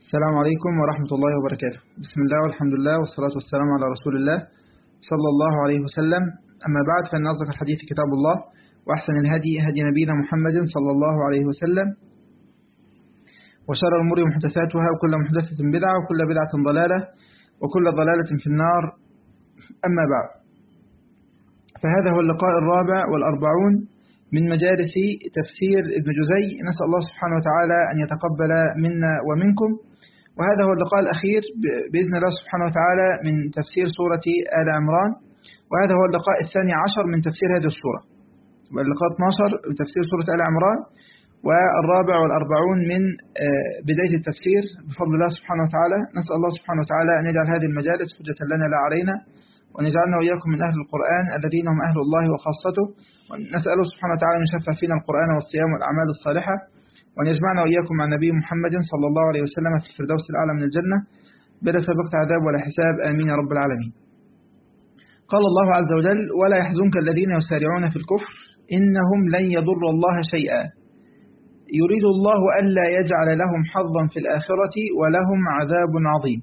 السلام عليكم ورحمة الله وبركاته بسم الله والحمد لله والصلاة والسلام على رسول الله صلى الله عليه وسلم أما بعد فإن أصدق الحديث كتاب الله وأحسن الهدي هدي نبينا محمد صلى الله عليه وسلم وشر الأمور محدثاتها وكل محدثة بدعة وكل بدعة ضلالة وكل ضلالة في النار أما بعد فهذا هو اللقاء الرابع والأربعون من مجالس تفسير ابن جزي نسأل الله سبحانه وتعالى أن يتقبل منا ومنكم وهذا هو اللقاء الأخير بإذن الله سبحانه وتعالى من تفسير سورة آل عمران وهذا هو اللقاء الثاني عشر من تفسير هذه السورة اللقاء 12 من تفسير سورة آل عمران والرابع والأربعون من بداية التفسير بفضل الله سبحانه وتعالى نسأل الله سبحانه وتعالى أن يجعل هذه المجالس حجة لنا لا علينا وأن يجعلنا وإياكم من أهل القرآن الذين هم أهل الله وخاصته ونسأله سبحانه وتعالى أن يشفع فينا القرآن والصيام والأعمال الصالحة وأن يجمعنا وإياكم مع النبي محمد صلى الله عليه وسلم في الفردوس الأعلى من الجنة بلا سابقة عذاب ولا حساب آمين يا رب العالمين قال الله عز وجل ولا يحزنك الذين يسارعون في الكفر إنهم لن يضر الله شيئا يريد الله ألا يجعل لهم حظا في الآخرة ولهم عذاب عظيم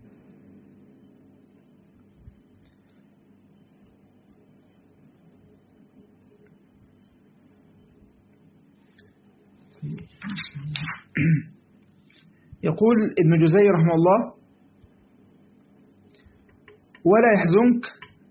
يقول ابن جزي رحمه الله ولا يحزنك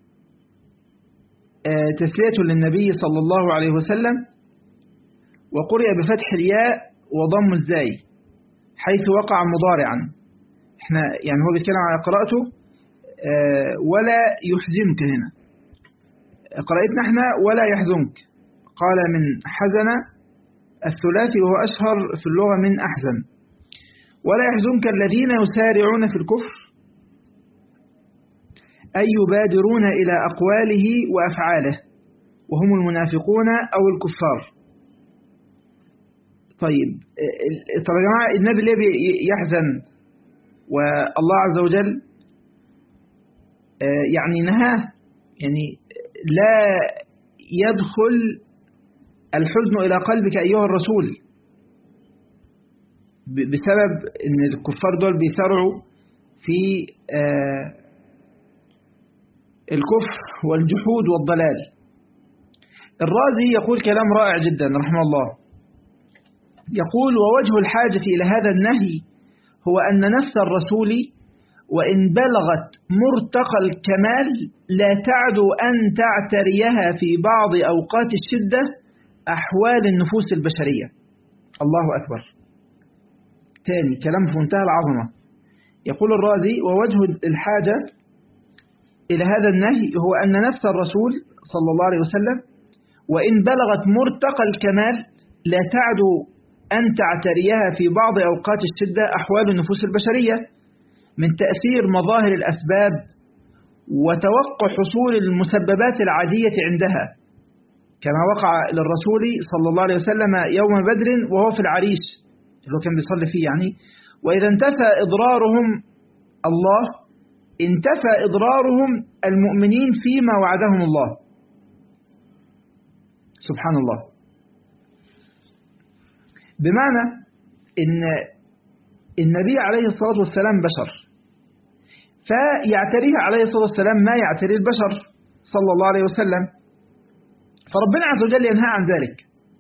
تسلية للنبي صلى الله عليه وسلم وقرئ بفتح الياء وضم الزاي حيث وقع مضارعا احنا يعني هو بيتكلم على قراءته ولا يحزنك هنا قراءتنا احنا ولا يحزنك قال من حزن الثلاثي وهو أشهر في اللغة من أحزن ولا يحزنك الذين يسارعون في الكفر أي يبادرون إلى أقواله وأفعاله وهم المنافقون أو الكفار طيب طب يا جماعة النبي ليه يحزن والله عز وجل يعني نهاه يعني لا يدخل الحزن إلى قلبك أيها الرسول بسبب أن الكفار دول بيسرعوا في الكفر والجحود والضلال الرازي يقول كلام رائع جدا رحمه الله يقول ووجه الحاجة إلى هذا النهي هو أن نفس الرسول وإن بلغت مرتقى الكمال لا تعدو أن تعتريها في بعض أوقات الشدة أحوال النفوس البشرية الله أكبر تاني كلام في منتهى العظمة يقول الرازي ووجه الحاجة إلى هذا النهي هو أن نفس الرسول صلى الله عليه وسلم وإن بلغت مرتقى الكمال لا تعدو أن تعتريها في بعض أوقات الشدة أحوال النفوس البشرية من تأثير مظاهر الأسباب وتوقع حصول المسببات العادية عندها كما وقع للرسول صلى الله عليه وسلم يوم بدر وهو في العريش اللي هو كان بيصلي فيه يعني وإذا انتفى إضرارهم الله انتفى إضرارهم المؤمنين فيما وعدهم الله سبحان الله بمعنى إن النبي عليه الصلاة والسلام بشر فيعتريه عليه الصلاة والسلام ما يعتريه البشر صلى الله عليه وسلم فربنا عز وجل ينهى عن ذلك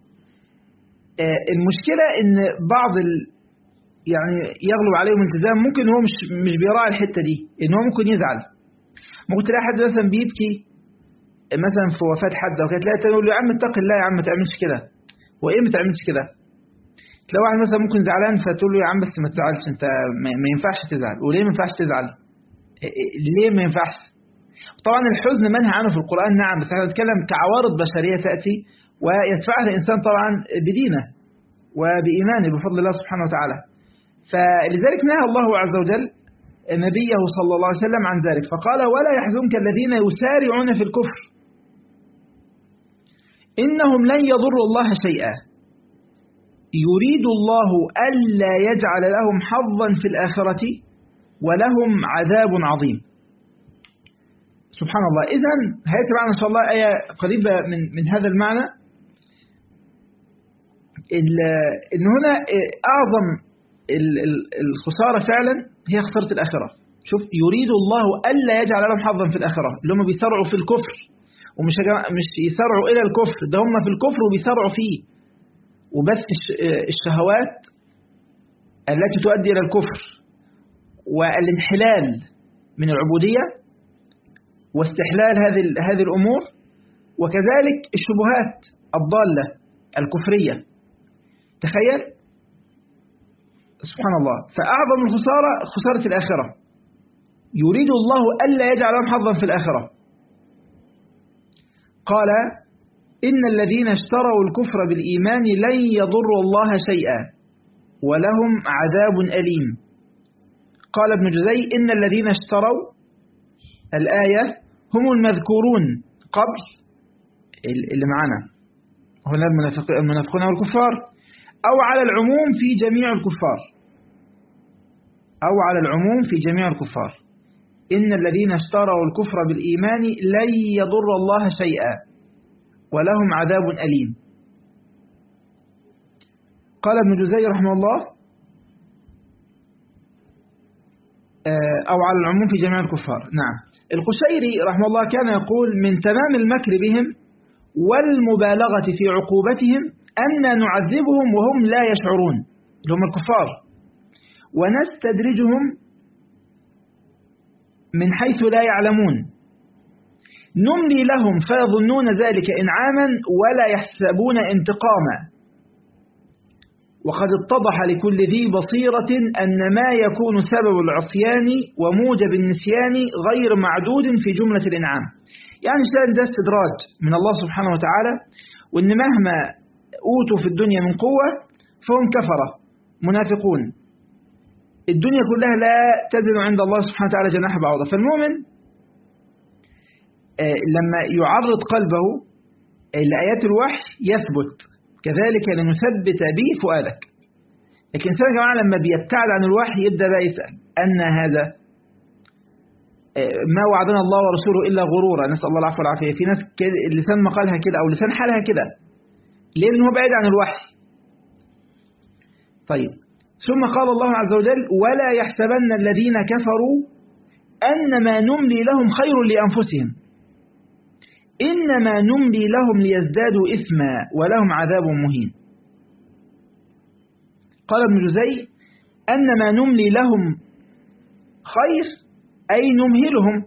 المشكلة ان بعض ال يعني يغلب عليهم التزام ممكن هو مش مش بيراعي الحتة دي ان هو ممكن يزعل ممكن تلاقي حد مثلا بيبكي مثلا في وفاة حد او كده تلاقي تقول له يا عم اتق الله يا عم ما تعملش كده هو ايه ما تعملش كده تلاقي واحد مثلا ممكن زعلان فتقول له يا عم بس ما تزعلش انت ما ينفعش تزعل وليه ما ينفعش تزعل ليه ما ينفعش طبعا الحزن منهى عنه في القرآن نعم بس احنا بنتكلم كعوارض بشرية تأتي ويدفعها الإنسان طبعا بدينه وبإيمانه بفضل الله سبحانه وتعالى فلذلك نهى الله عز وجل نبيه صلى الله عليه وسلم عن ذلك فقال ولا يحزنك الذين يسارعون في الكفر إنهم لن يضروا الله شيئا يريد الله ألا يجعل لهم حظا في الآخرة ولهم عذاب عظيم سبحان الله إذا هيأتي معنا إن شاء الله آية قريبة من من هذا المعنى إن هنا أعظم الخسارة فعلا هي خسارة الآخرة شوف يريد الله ألا يجعل لهم حظا في الآخرة اللي هم بيسرعوا في الكفر ومش مش يسرعوا إلى الكفر ده هم في الكفر وبيسرعوا فيه وبث الشهوات التي تؤدي إلى الكفر والانحلال من العبودية واستحلال هذه هذه الأمور وكذلك الشبهات الضالة الكفرية تخيل سبحان الله فأعظم الخسارة خسارة الآخرة يريد الله ألا يجعل لهم حظا في الآخرة قال إن الذين اشتروا الكفر بالإيمان لن يضروا الله شيئا ولهم عذاب أليم قال ابن جزي إن الذين اشتروا الآية هم المذكورون قبل اللي معنا هنا المنافقون والكفار أو على العموم في جميع الكفار أو على العموم في جميع الكفار إن الذين اشتروا الكفر بالإيمان لن يضر الله شيئا ولهم عذاب أليم قال ابن جزي رحمه الله آه، أو على العموم في جميع الكفار نعم القشيري رحمه الله كان يقول من تمام المكر بهم والمبالغة في عقوبتهم أن نعذبهم وهم لا يشعرون اللي هم الكفار ونستدرجهم من حيث لا يعلمون نملي لهم فيظنون ذلك إنعاما ولا يحسبون انتقاما وقد اتضح لكل ذي بصيرة أن ما يكون سبب العصيان وموجب النسيان غير معدود في جملة الإنعام يعني شان ده استدراج من الله سبحانه وتعالى وأن مهما أوتوا في الدنيا من قوة فهم كفرة منافقون الدنيا كلها لا تزن عند الله سبحانه وتعالى جناح بعوضة فالمؤمن آه، لما يعرض قلبه لآيات الوحي يثبت كذلك لنثبت به فؤادك لكن الإنسان يا جماعة لما بيبتعد عن الوحي يبدأ بقى يسأل أن هذا آه، ما وعدنا الله ورسوله إلا غرورا نسأل الله العفو والعافية في ناس لسان مقالها كده أو لسان حالها كده لأنه بعيد عن الوحي طيب ثم قال الله عز وجل ولا يحسبن الذين كفروا أنما نملي لهم خير لأنفسهم إنما نملي لهم ليزدادوا إثما ولهم عذاب مهين قال ابن جزي أنما نملي لهم خير أي نمهلهم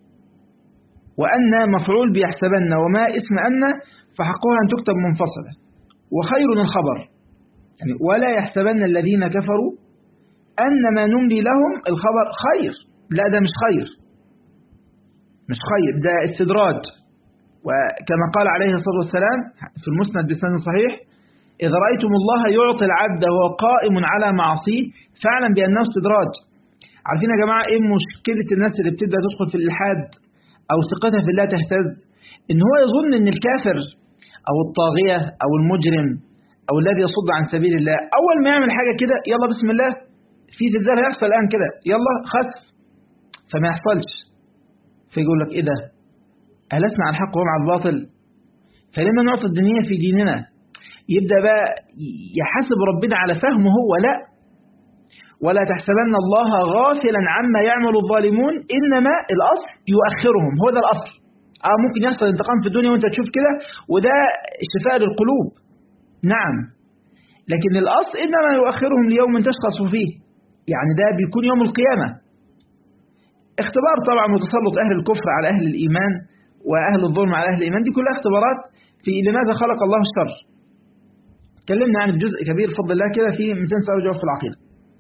وأن مفعول بيحسبن وما اسم أن فحقها أن تكتب منفصلة وخير الخبر يعني ولا يحسبن الذين كفروا أن ما نملي لهم الخبر خير لا ده مش خير مش خير ده استدراج وكما قال عليه الصلاة والسلام في المسند بسند صحيح إذا رأيتم الله يعطي العبد وهو قائم على معصيه فاعلم بأنه استدراج عارفين يا جماعة إيه مشكلة الناس اللي بتبدأ تدخل في الإلحاد أو ثقتها في الله تهتز إن هو يظن إن الكافر أو الطاغية أو المجرم أو الذي يصد عن سبيل الله أول ما يعمل حاجة كده يلا بسم الله في زلزال هيحصل الآن كده يلا خسف فما يحصلش فيقول لك إيه ده ألسنا على الحق وهم على الباطل فلما نعطي الدنيا في ديننا يبدأ بقى يحاسب ربنا على فهمه هو لا ولا تحسبن الله غافلا عما يعمل الظالمون إنما الأصل يؤخرهم هو ده الأصل آه ممكن يحصل انتقام في الدنيا وانت تشوف كده وده شفاء للقلوب نعم لكن الأصل إنما يؤخرهم ليوم تشخص فيه يعني ده بيكون يوم القيامة اختبار طبعا وتسلط أهل الكفر على أهل الإيمان وأهل الظلم على أهل الإيمان دي كلها اختبارات في لماذا خلق الله الشر تكلمنا عن جزء كبير بفضل الله كده في 200 سؤال وجواب في العقيدة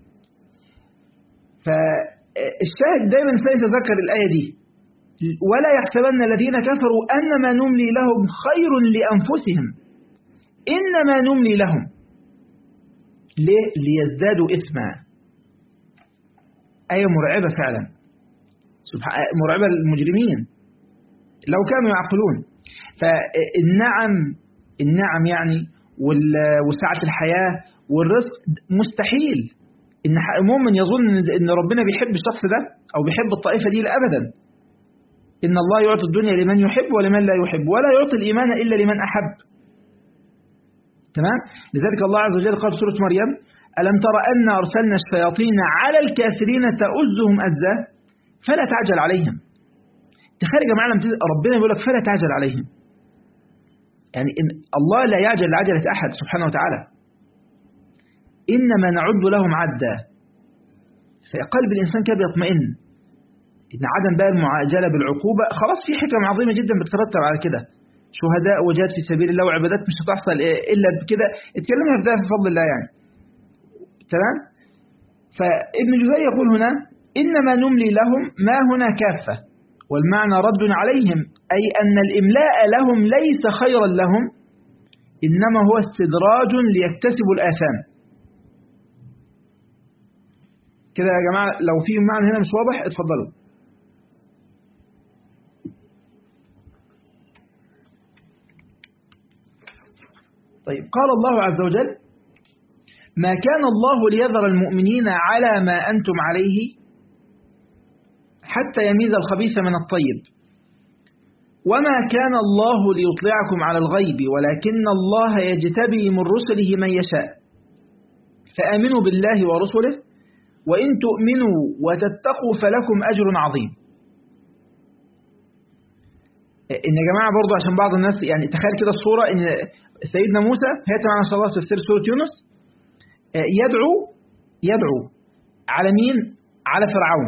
فالشاهد دايما سيتذكر الآية دي ولا يحسبن الذين كفروا أنما نملي لهم خير لأنفسهم إنما نملي لهم ليه؟ ليزدادوا إثما آية مرعبة فعلا مرعبة للمجرمين لو كانوا يعقلون فالنعم النعم يعني وسعة الحياة والرزق مستحيل إن مؤمن يظن إن ربنا بيحب الشخص ده أو بيحب الطائفة دي أبدا إن الله يعطي الدنيا لمن يحب ولمن لا يحب ولا يعطي الإيمان إلا لمن أحب تمام لذلك الله عز وجل قال في سورة مريم ألم تر أن أرسلنا الشياطين على الكافرين تؤزهم أزا فلا تعجل عليهم تخيل يا جماعة ربنا يقول لك فلا تعجل عليهم يعني إن الله لا يعجل لعجلة أحد سبحانه وتعالى إنما نعد لهم عدا فقلب الإنسان كده بيطمئن إن عدم بقى المعاجلة بالعقوبة خلاص في حكم عظيمة جدا بتترتب على كده شهداء وجاد في سبيل الله وعبادات مش هتحصل إلا بكده اتكلمنا في ده في فضل الله يعني تمام فابن جزي يقول هنا إنما نملي لهم ما هنا كافة والمعنى رد عليهم أي أن الإملاء لهم ليس خيرا لهم إنما هو استدراج ليكتسبوا الآثام كده يا جماعة لو في معنى هنا مش واضح اتفضلوا طيب قال الله عز وجل ما كان الله ليذر المؤمنين على ما أنتم عليه حتى يميز الخبيث من الطيب وما كان الله ليطلعكم على الغيب ولكن الله يجتبي من رسله من يشاء فآمنوا بالله ورسله وإن تؤمنوا وتتقوا فلكم أجر عظيم إن يا جماعة برضو عشان بعض الناس يعني تخيل كده الصورة إن سيدنا موسى هي معنا إن شاء الله تفسير سورة يونس يدعو يدعو على مين؟ على فرعون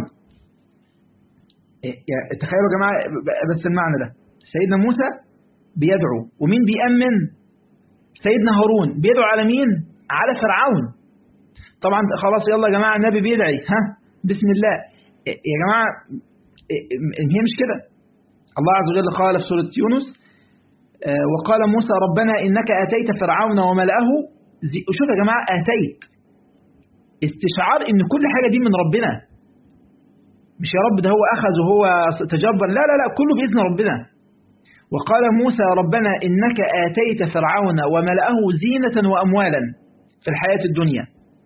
تخيلوا يا جماعة بس المعنى ده سيدنا موسى بيدعو ومين بيأمن سيدنا هارون بيدعو على مين على فرعون طبعا خلاص يلا يا جماعة النبي بيدعي ها بسم الله يا جماعة هي مش كده الله عز وجل قال في سورة يونس وقال موسى ربنا إنك أتيت فرعون وملأه شوف يا جماعة أتيت استشعار إن كل حاجة دي من ربنا مش يا رب ده هو أخذ وهو تجبر لا لا لا كله بإذن ربنا وقال موسى ربنا إنك آتيت فرعون وملأه زينة وأموالا في الحياة الدنيا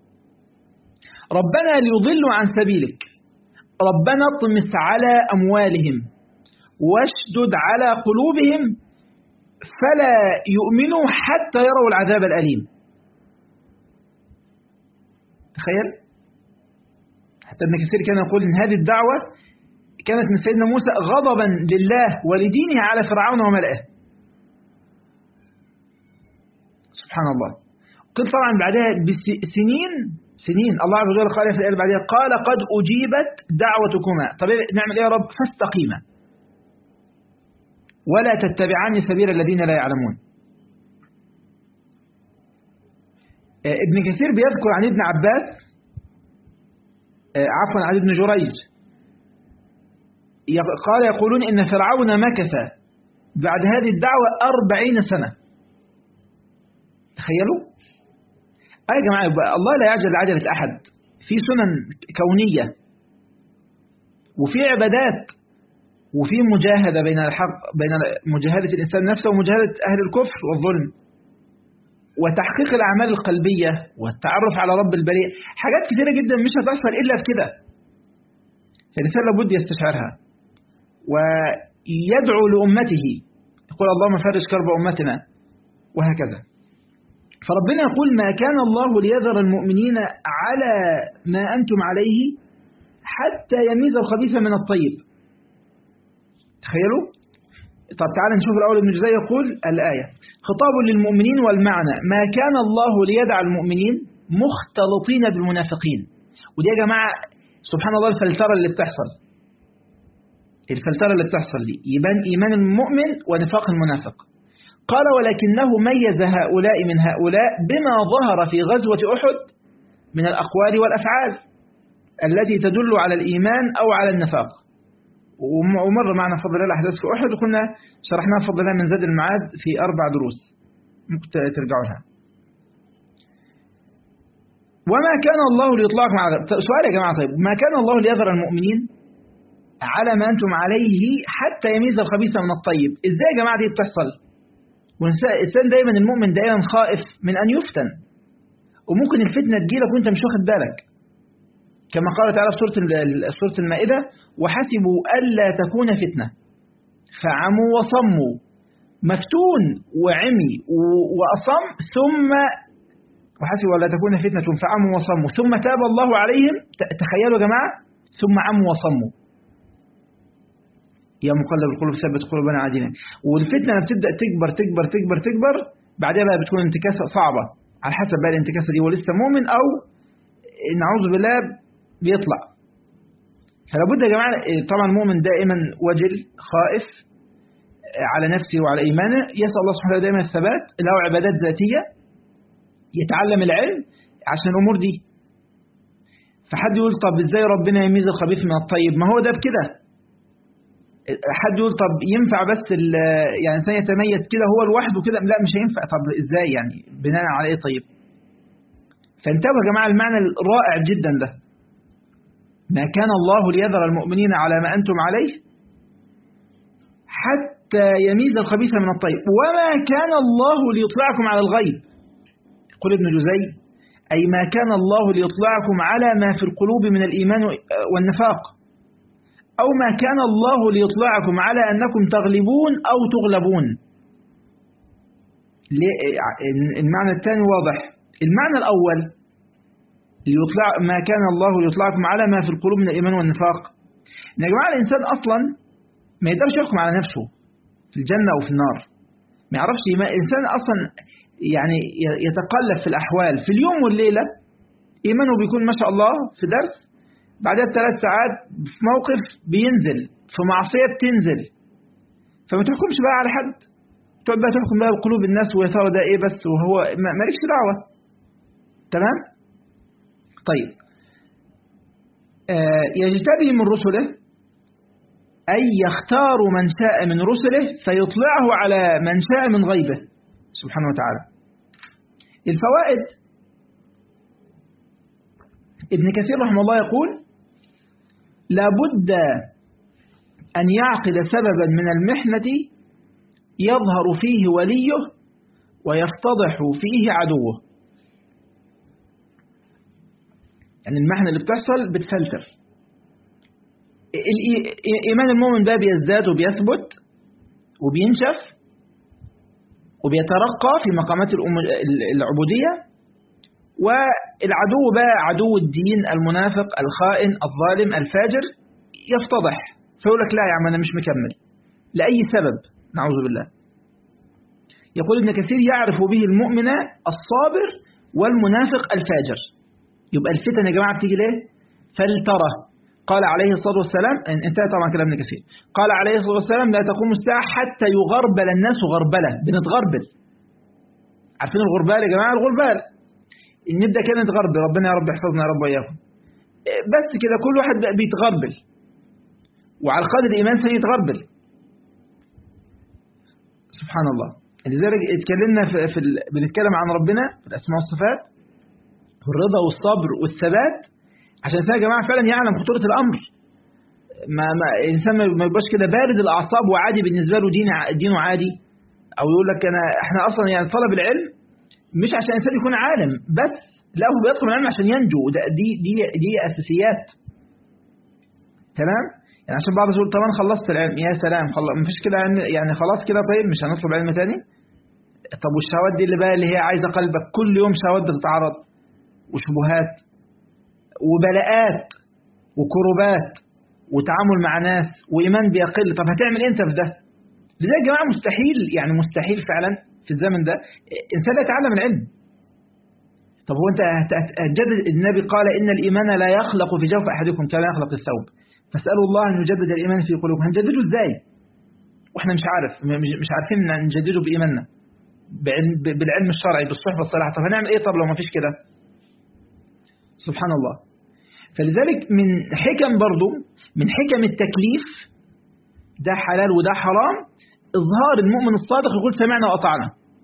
ربنا ليضلوا عن سبيلك ربنا اطمس على أموالهم واشدد على قلوبهم فلا يؤمنوا حتى يروا العذاب الأليم تخيل حتى ابن كثير كان يقول إن هذه الدعوة كانت من سيدنا موسى غضبا لله ولدينه على فرعون وملئه سبحان الله قل طبعا بعدها بسنين سنين الله عز وجل قال في الآية بعدها قال قد أجيبت دعوتكما طب نعمل إيه يا رب فاستقيما ولا تتبعان سبيل الذين لا يعلمون ابن كثير بيذكر عن ابن عباس عفوا عن ابن جريج قال يقولون إن فرعون مكث بعد هذه الدعوة أربعين سنة تخيلوا أي يا جماعة الله لا يعجل عجلة أحد في سنن كونية وفي عبادات وفي مجاهدة بين الحق بين مجاهدة الإنسان نفسه ومجاهدة أهل الكفر والظلم وتحقيق الأعمال القلبية والتعرف على رب البريء حاجات كثيرة جدا مش هتحصل إلا في كده فالإنسان لابد يستشعرها ويدعو لأمته يقول اللهم فرج كرب أمتنا وهكذا فربنا يقول ما كان الله ليذر المؤمنين على ما أنتم عليه حتى يميز الخبيث من الطيب تخيلوا طب تعالى نشوف الأول ابن جزي يقول الآية خطاب للمؤمنين والمعنى ما كان الله ليدع المؤمنين مختلطين بالمنافقين ودي يا جماعة سبحان الله الفلترة اللي بتحصل الفلترة اللي بتحصل دي يبان إيمان المؤمن ونفاق المنافق قال ولكنه ميز هؤلاء من هؤلاء بما ظهر في غزوة أحد من الأقوال والأفعال التي تدل على الإيمان أو على النفاق ومر معنا فضل الله الأحداث في أحد وكنا شرحناها بفضل الله من زاد المعاد في أربع دروس ممكن ترجعوا لها وما كان الله ليطلعكم على سؤال يا جماعة طيب ما كان الله ليذر المؤمنين على ما أنتم عليه حتى يميز الخبيث من الطيب إزاي يا جماعة دي بتحصل والإنسان دايما المؤمن دايما خائف من أن يفتن وممكن الفتنة تجيلك وانت مش واخد بالك كما قال تعالى في سورة سورة المائدة وحسبوا ألا تكون فتنة فعموا وصموا مفتون وعمي وأصم ثم وحسبوا ولا تكون فتنة فعموا وصموا ثم تاب الله عليهم تخيلوا يا جماعة ثم عموا وصموا يا مقلب القلوب ثبت قلوبنا عادنا والفتنة بتبدأ تكبر تكبر تكبر تكبر بعدها بقى بتكون انتكاسة صعبة على حسب بقى الانتكاسة دي ولسه مؤمن أو نعوذ بالله بيطلع فلا بد يا جماعة طبعا المؤمن دائما وجل خائف على نفسه وعلى إيمانه يسأل الله سبحانه دائما الثبات له عبادات ذاتية يتعلم العلم عشان الأمور دي فحد يقول طب ازاي ربنا يميز الخبيث من الطيب ما هو ده بكده حد يقول طب ينفع بس يعني انسان يتميز كده هو لوحده كده لا مش هينفع طب ازاي يعني بناء على ايه طيب فانتبهوا يا جماعه المعنى الرائع جدا ده ما كان الله ليذر المؤمنين على ما انتم عليه حتى يميز الخبيث من الطيب وما كان الله ليطلعكم على الغيب يقول ابن جزي أي ما كان الله ليطلعكم على ما في القلوب من الإيمان والنفاق أو ما كان الله ليطلعكم على أنكم تغلبون أو تغلبون المعنى الثاني واضح المعنى الأول ليطلع ما كان الله ليطلعكم على ما في القلوب من الإيمان والنفاق يا جماعة الإنسان أصلا ما يقدرش يحكم على نفسه في الجنة أو في النار ما يعرفش الإنسان أصلا يعني يتقلب في الأحوال في اليوم والليلة إيمانه بيكون ما شاء الله في درس بعدها بثلاث ساعات في موقف بينزل في معصية بتنزل فما تحكمش بقى على حد تقعد بقى تحكم بقى بقلوب الناس ويا ترى ده ايه بس وهو مالكش دعوة تمام طيب آه يجتبي من رسله أي يختار من شاء من رسله فيطلعه على من شاء من غيبه سبحانه وتعالى الفوائد ابن كثير رحمه الله يقول لابد أن يعقد سببا من المحنة يظهر فيه وليه ويفتضح فيه عدوه يعني المحنة اللي بتحصل بتفلتر إيمان المؤمن ده بيزداد وبيثبت وبينشف وبيترقى في مقامات العبودية والعدو بقى عدو الدين المنافق الخائن الظالم الفاجر يفتضح فيقول لك لا يا عم أنا مش مكمل لأي سبب نعوذ بالله يقول ابن كثير يعرف به المؤمن الصابر والمنافق الفاجر يبقى الفتن يا جماعة بتيجي ليه فلترى قال عليه الصلاة والسلام انتهى طبعا كلام ابن كثير قال عليه الصلاة والسلام لا تقوم الساعة حتى يغربل الناس غربلة بنتغربل عارفين الغربال يا جماعة الغربال نبدأ كده نتغربل ربنا يا رب يحفظنا يا رب وإياكم بس كده كل واحد بيتغربل وعلى قدر الإيمان سيتغربل سبحان الله لذلك اتكلمنا في, في ال... بنتكلم عن ربنا في الأسماء والصفات والرضا والصبر والثبات عشان كده يا جماعة فعلا يعلم خطورة الأمر ما, ما إنسان ما يبقاش كده بارد الأعصاب وعادي بالنسبة له دين دينه عادي أو يقول لك أنا إحنا أصلا يعني طلب العلم مش عشان الإنسان يكون عالم بس لا هو بيطلب العلم عشان ينجو ده دي دي دي أساسيات تمام يعني عشان بعض يقول طب أنا خلصت العلم يا سلام خلص مفيش كده يعني خلاص كده طيب مش هنطلب علم تاني طب والشهوات دي اللي بقى اللي هي عايزة قلبك كل يوم شهوات بتتعرض وشبهات وبلاءات وكروبات وتعامل مع ناس وإيمان بيقل طب هتعمل انت في ده لذلك يا جماعة مستحيل يعني مستحيل فعلا في الزمن ده إنسان لا يتعلم العلم طب هو أنت هتجدد النبي قال إن الإيمان لا يخلق في جوف أحدكم كما يخلق الثوب فاسألوا الله أن يجدد الإيمان في قلوبكم هنجدده إزاي وإحنا مش عارف مش عارفين نجدده بإيماننا بالعلم الشرعي بالصحبة الصالحة طب هنعمل إيه طب لو ما فيش كده سبحان الله فلذلك من حكم برضو من حكم التكليف ده حلال وده حرام إظهار المؤمن الصادق يقول سمعنا وأطعنا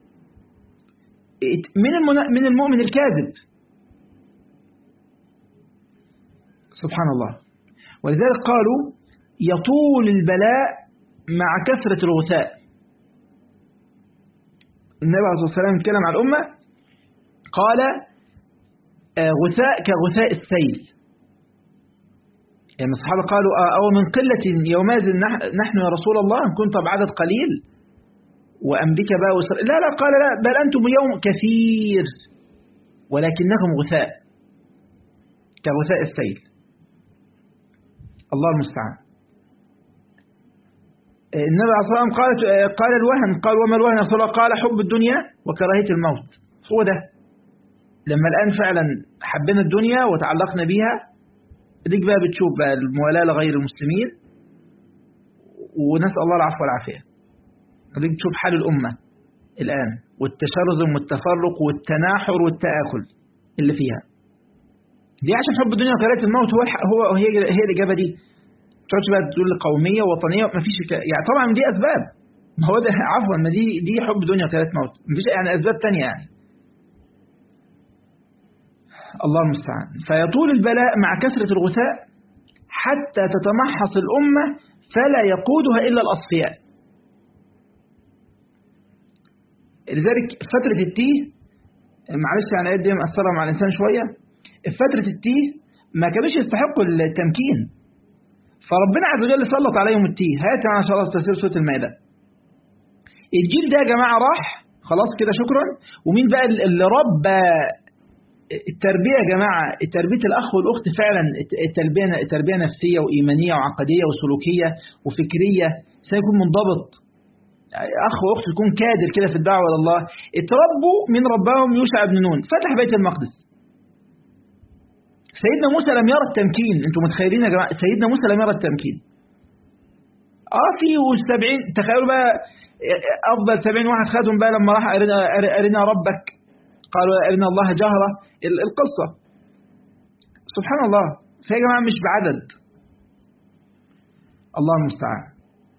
من من المؤمن الكاذب سبحان الله ولذلك قالوا يطول البلاء مع كثرة الغثاء النبي عليه الصلاة والسلام اتكلم عن الأمة قال غثاء كغثاء السيل يعني الصحابة قالوا أو من قلة يومئذ نحن يا رسول الله إن كنت بعدد قليل وأمريكا بقى وسر... لا لا قال لا بل أنتم يوم كثير ولكنكم غثاء كغثاء السيل الله المستعان النبي عليه الصلاة والسلام قال قال الوهن قال وما الوهن يا رسول الله قال حب الدنيا وكراهية الموت هو ده لما الآن فعلا حبينا الدنيا وتعلقنا بيها ديك بقى بتشوف بقى الموالاة لغير المسلمين ونسأل الله العفو والعافية ديك بتشوف حال الأمة الآن والتشرذم والتفرق والتناحر والتآكل اللي فيها دي عشان حب الدنيا وكراهية الموت هو هو هي هي الإجابة دي تقعدش بقى تقول قومية وطنية ما فيش يعني طبعا دي أسباب ما هو ده عفوا ما دي دي حب دنيا وكالة موت ما فيش يعني أسباب تانية يعني الله المستعان فيطول البلاء مع كثرة الغثاء حتى تتمحص الأمة فلا يقودها إلا الأصفياء لذلك فترة التيه معلش يعني قد مأثرة مع الإنسان شوية فترة التيه ما كانوش يستحقوا التمكين فربنا عز وجل سلط عليهم التيه هات معنا ان شاء الله تفسير سوره المائده الجيل ده يا جماعه راح خلاص كده شكرا ومين بقى اللي ربى التربيه يا جماعه تربيه الاخ والاخت فعلا التربيه تربيه نفسيه وايمانيه وعقديه وسلوكيه وفكريه سيكون منضبط اخ واخت يكون كادر كده في الدعوه الى الله اتربوا من رباهم يوشع بن نون فتح بيت المقدس سيدنا موسى لم يرى التمكين انتم متخيلين يا جماعه سيدنا موسى لم يرى التمكين اه في والسبعين تخيلوا بقى افضل سبعين واحد خدهم بقى لما راح ارنا, أرنا ربك قالوا ارنا الله جهرة القصة سبحان الله فيا جماعة مش بعدد الله المستعان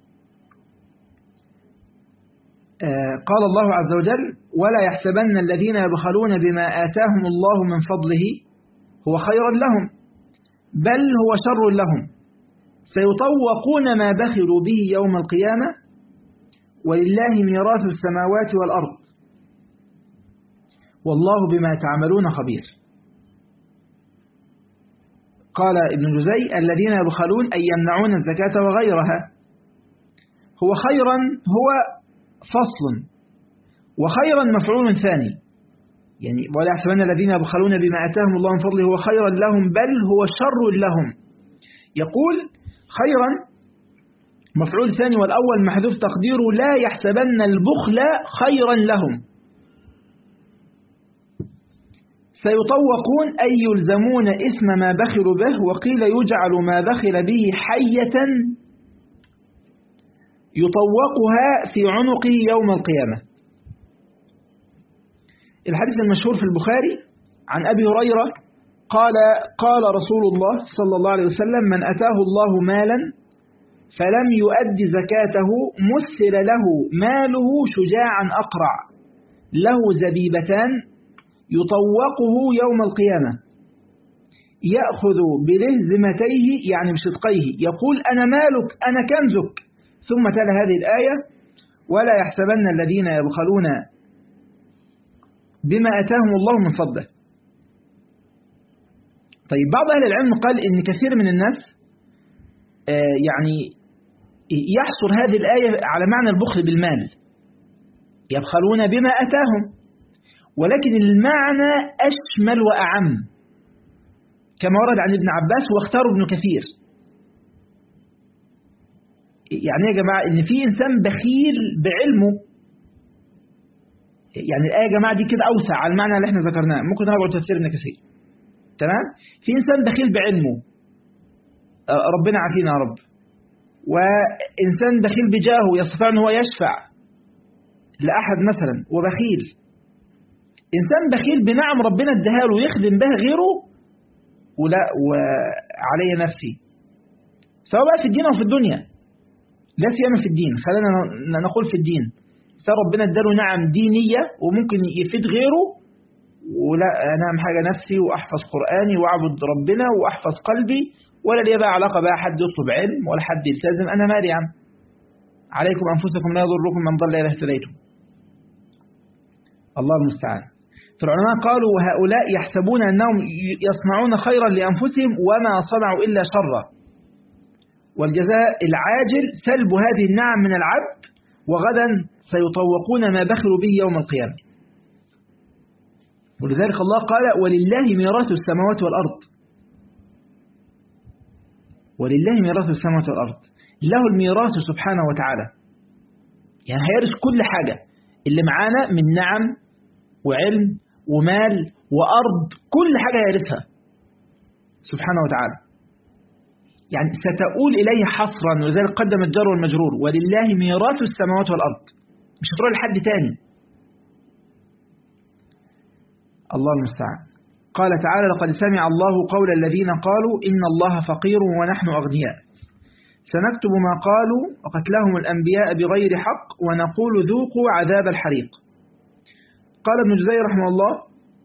آه قال الله عز وجل ولا يحسبن الذين يبخلون بما آتاهم الله من فضله هو خيرا لهم بل هو شر لهم سيطوقون ما بخلوا به يوم القيامة ولله ميراث السماوات والأرض والله بما تعملون خبير قال ابن جزي الذين يبخلون أي يمنعون الزكاة وغيرها هو خيرا هو فصل وخيرا مفعول ثاني يعني ولا يحسبن الذين يبخلون بما آتاهم الله من فضله هو خيرا لهم بل هو شر لهم يقول خيرا مفعول ثاني والأول محذوف تقديره لا يحسبن البخل خيرا لهم سيطوقون أي يلزمون اسم ما بخلوا به وقيل يجعل ما بخل به حية يطوقها في عنقه يوم القيامة الحديث المشهور في البخاري عن أبي هريرة قال قال رسول الله صلى الله عليه وسلم من أتاه الله مالا فلم يؤد زكاته مثل له ماله شجاعا أقرع له زبيبتان يطوقه يوم القيامة يأخذ بلهزمتيه يعني بشدقيه يقول أنا مالك أنا كنزك ثم تلا هذه الآية ولا يحسبن الذين يبخلون بما أتاهم الله من فضله طيب بعض أهل العلم قال إن كثير من الناس يعني يحصر هذه الآية على معنى البخل بالمال يبخلون بما أتاهم ولكن المعنى أشمل وأعم كما ورد عن ابن عباس واختاره ابن كثير يعني يا جماعة إن في إنسان بخيل بعلمه يعني الآية يا جماعة دي كده أوسع على المعنى اللي احنا ذكرناه ممكن نرجع تفسير ابن كثير تمام في إنسان بخيل بعلمه ربنا عافينا يا رب وإنسان بخيل بجاهه يستطيع أن هو يشفع لأحد مثلا وبخيل إنسان بخيل بنعم ربنا اداها له يخدم بها غيره ولا وعلي نفسي سواء بقى في الدين أو في الدنيا لا سيما في الدين خلينا نقول في الدين ربنا اداله نعم دينية وممكن يفيد غيره ولا أنا أهم حاجة نفسي وأحفظ قرآني وأعبد ربنا وأحفظ قلبي ولا لي بقى علاقة بقى حد يطلب علم ولا حد يلتزم أنا مالي عم عليكم أنفسكم لا يضركم من ضل إذا اهتديتم الله المستعان فالعلماء قالوا وهؤلاء يحسبون أنهم يصنعون خيرا لأنفسهم وما صنعوا إلا شرا والجزاء العاجل سلب هذه النعم من العبد وغدا سيطوقون ما بخلوا به يوم القيامة ولذلك الله قال ولله ميراث السماوات والأرض ولله ميراث السماوات والأرض له الميراث سبحانه وتعالى يعني هيرث كل حاجة اللي معانا من نعم وعلم ومال وأرض كل حاجة هيرثها سبحانه وتعالى يعني ستؤول إليه حصرا ولذلك قدم الجار والمجرور ولله ميراث السماوات والأرض مش هتروح لحد تاني الله المستعان قال تعالى لقد سمع الله قول الذين قالوا إن الله فقير ونحن أغنياء سنكتب ما قالوا وقتلهم الأنبياء بغير حق ونقول ذوقوا عذاب الحريق قال ابن جزي رحمه الله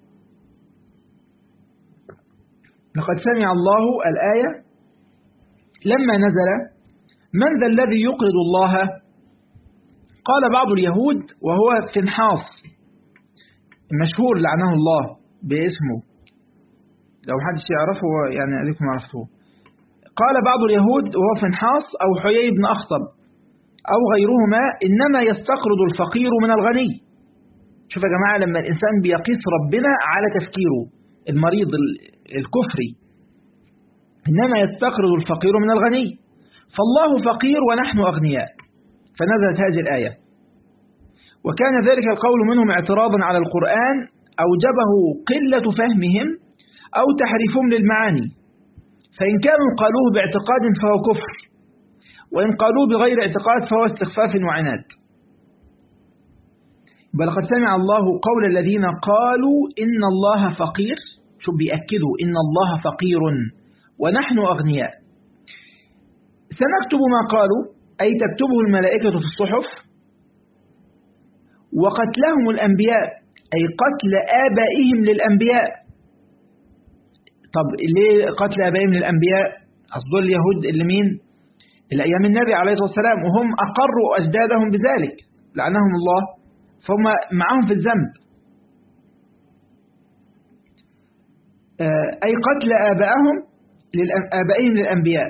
لقد سمع الله الآية لما نزل من ذا الذي يقرض الله قال بعض اليهود وهو فنحاص مشهور لعنه الله باسمه لو حدش يعرفه يعني عليكم عرفتوه قال بعض اليهود وهو فنحاص أو حيي بن أخطب أو غيرهما إنما يستقرض الفقير من الغني شوف يا جماعة لما الإنسان بيقيس ربنا على تفكيره المريض الكفري إنما يستقرض الفقير من الغني فالله فقير ونحن أغنياء فنزلت هذه الآية وكان ذلك القول منهم اعتراضا على القرآن أوجبه قلة فهمهم أو تحريفهم للمعاني فإن كانوا قالوه باعتقاد فهو كفر وإن قالوه بغير اعتقاد فهو استخفاف وعناد بل قد سمع الله قول الذين قالوا إن الله فقير شو بيأكدوا إن الله فقير ونحن أغنياء سنكتب ما قالوا أي تكتبه الملائكة في الصحف وقتلهم الأنبياء أي قتل آبائهم للأنبياء طب ليه قتل آبائهم للأنبياء أصدر اليهود اللي مين الأيام النبي عليه الصلاة والسلام وهم أقروا أجدادهم بذلك لعنهم الله فهم معهم في الذنب أي قتل آبائهم آبائهم للأنبياء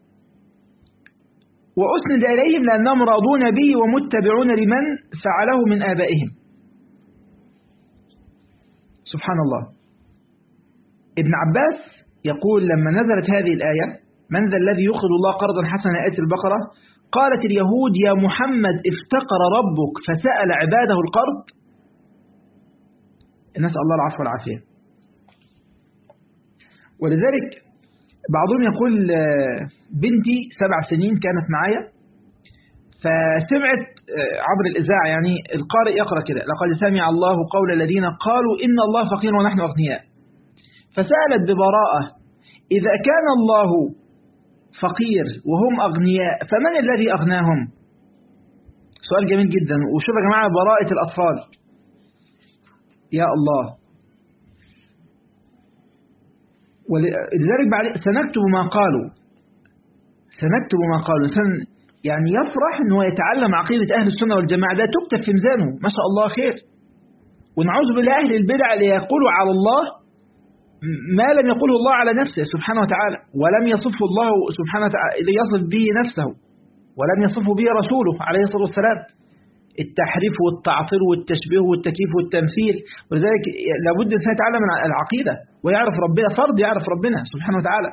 وأسند إليهم لأنهم راضون به ومتبعون لمن فعله من آبائهم سبحان الله ابن عباس يقول لما نزلت هذه الآية من ذا الذي يقرض الله قرضا حسنا آية البقرة قالت اليهود يا محمد افتقر ربك فسأل عباده القرض نسأل الله العفو والعافية ولذلك بعضهم يقول بنتي سبع سنين كانت معايا فسمعت عبر الإذاعة يعني القارئ يقرأ كده لقد سمع الله قول الذين قالوا إن الله فقير ونحن أغنياء فسألت ببراءة إذا كان الله فقير وهم أغنياء فمن الذي أغناهم سؤال جميل جدا وشوف يا جماعة براءة الأطفال يا الله ولذلك بعد سنكتب ما قالوا سنكتب ما قالوا سن يعني يفرح أنه يتعلم عقيدة أهل السنة والجماعة ده تكتب في ميزانه ما شاء الله خير ونعوذ بالله أهل البدع ليقولوا على الله ما لم يقوله الله على نفسه سبحانه وتعالى ولم يصفه الله سبحانه وتعالى يصف به نفسه ولم يصفه به رسوله عليه الصلاة والسلام التحريف والتعطيل والتشبيه والتكييف والتمثيل ولذلك لابد الإنسان يتعلم العقيدة ويعرف ربنا فرض يعرف ربنا سبحانه وتعالى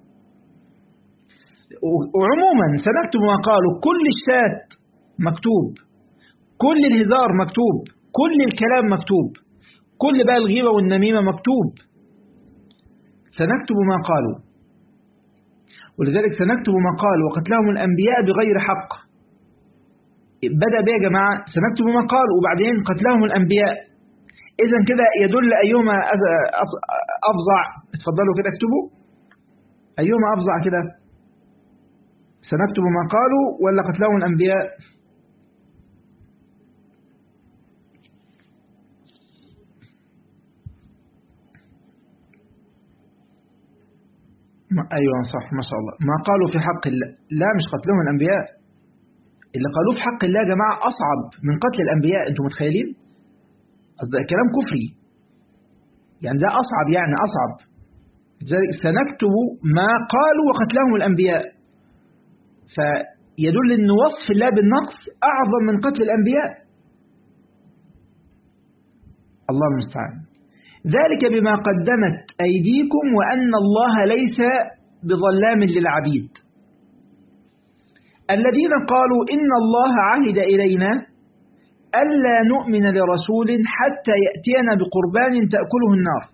وعموما سنكتب ما قالوا كل الشات مكتوب كل الهزار مكتوب كل الكلام مكتوب كل بقى الغيبة والنميمة مكتوب سنكتب ما قالوا ولذلك سنكتب ما قالوا وقتلهم الأنبياء بغير حق بدأ بيه يا جماعة سنكتب ما قالوا وبعدين قتلهم الأنبياء إذا كده يدل أيهما أفظع اتفضلوا كده اكتبوا أيهما أفظع كده سنكتب ما قالوا ولا قتلهم الأنبياء أيوة صح ما شاء الله ما قالوا في حق الله لا مش قتلهم الأنبياء اللي قالوه في حق الله يا جماعة أصعب من قتل الأنبياء أنتم متخيلين ده كلام كفري يعني ده أصعب يعني أصعب لذلك سنكتب ما قالوا وقتلهم الأنبياء فيدل أن وصف الله بالنقص أعظم من قتل الأنبياء الله المستعان ذلك بما قدمت أيديكم وأن الله ليس بظلام للعبيد الذين قالوا إن الله عهد إلينا ألا نؤمن لرسول حتى يأتينا بقربان تأكله النار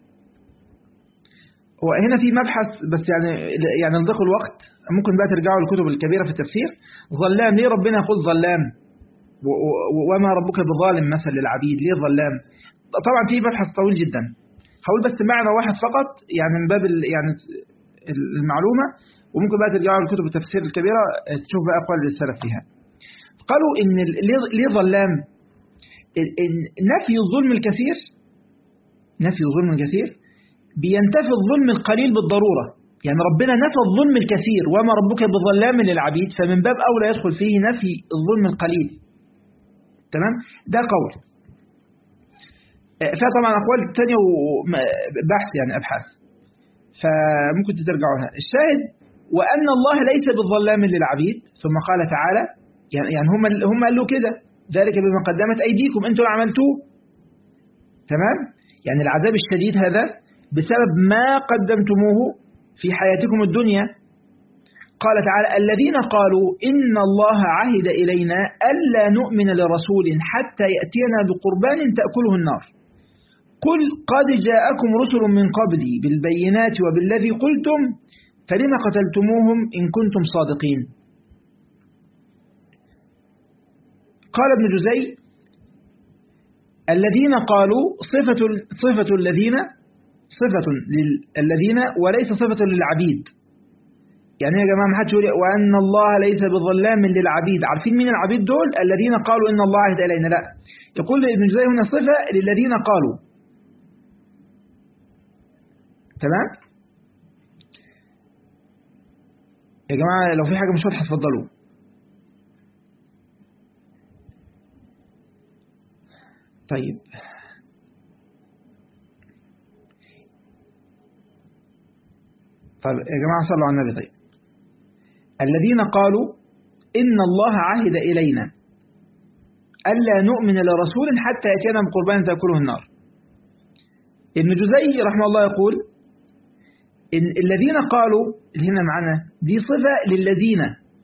وهنا في مبحث بس يعني يعني لضيق الوقت ممكن بقى ترجعوا للكتب الكبيرة في التفسير ظلام ليه ربنا يقول ظلام وما ربك بظالم مثل للعبيد ليه ظلام طبعا في مبحث طويل جدا هقول بس معنى واحد فقط يعني من باب يعني المعلومة وممكن بقى ترجعوا لكتب التفسير الكبيرة تشوف بقى أقوال السلف فيها قالوا إن ليه ظلام إن نفي الظلم الكثير نفي الظلم الكثير بينتفي الظلم القليل بالضرورة يعني ربنا نفى الظلم الكثير وما ربك بظلام للعبيد فمن باب أولى يدخل فيه نفي الظلم القليل تمام ده قول فيها طبعا أقوال تانية وبحث يعني أبحاث فممكن ترجعوا لها الشاهد وأن الله ليس بالظلام للعبيد ثم قال تعالى يعني هم هم قالوا كده ذلك بما قدمت أيديكم أنتم عملتوه تمام يعني العذاب الشديد هذا بسبب ما قدمتموه في حياتكم الدنيا قال تعالى الذين قالوا إن الله عهد إلينا ألا نؤمن لرسول حتى يأتينا بقربان تأكله النار قل قد جاءكم رسل من قبلي بالبينات وبالذي قلتم فلما قتلتموهم إن كنتم صادقين قال ابن جزي الذين قالوا صفة, صفة الذين صفة للذين وليس صفة للعبيد يعني يا جماعة ما حدش يقول وأن الله ليس بظلام للعبيد عارفين مين العبيد دول الذين قالوا إن الله عهد إلينا لا يقول ابن جزي هنا صفة للذين قالوا تمام يا جماعة لو في حاجة مش واضحة اتفضلوا طيب طيب يا جماعة صلوا على النبي طيب الذين قالوا إن الله عهد إلينا ألا نؤمن لرسول حتى يأتينا بقربان تأكله النار ابن جزي رحمه الله يقول إن الذين قالوا اللي هنا معنا دي صفة للذين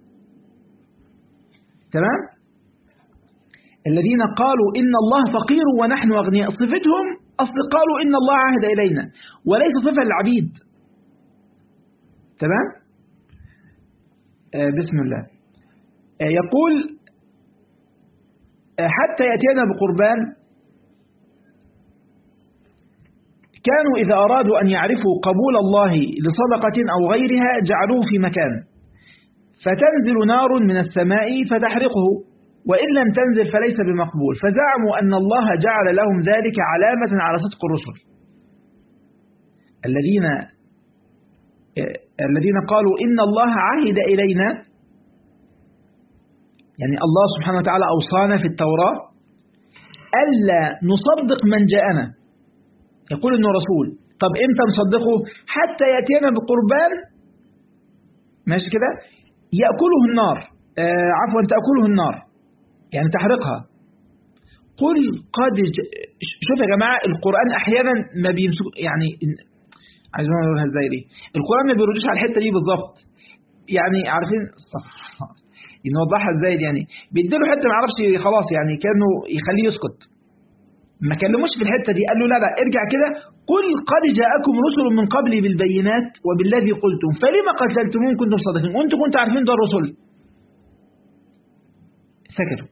تمام الذين قالوا إن الله فقير ونحن أغنياء صفتهم أصل قالوا إن الله عهد إلينا وليس صفة للعبيد تمام آه بسم الله آه يقول آه حتى يأتينا بقربان كانوا إذا أرادوا أن يعرفوا قبول الله لصدقة أو غيرها جعلوه في مكان فتنزل نار من السماء فتحرقه وإن لم تنزل فليس بمقبول فزعموا أن الله جعل لهم ذلك علامة على صدق الرسل الذين الذين قالوا إن الله عهد إلينا يعني الله سبحانه وتعالى أوصانا في التوراة ألا نصدق من جاءنا يقول إنه رسول طب إمتى نصدقه حتى يأتينا بقربان ماشي كده يأكله النار آه عفوا تأكله النار يعني تحرقها قل قد ج... شوف يا جماعة القرآن أحيانا ما بيمسك يعني عايزين نقولها ازاي دي القرآن ما بيردش على الحتة دي بالظبط يعني عارفين نوضحها ازاي دي يعني بيديله حتة ما يعرفش خلاص يعني كانه يخليه يسكت ما كلموش في الحتة دي قال له لا لا ارجع كده قل قد جاءكم رسل من قبلي بالبينات وبالذي قلتم فلما قتلتمون كنتم صادقين وانتم كنتم عارفين ده الرسل سكتوا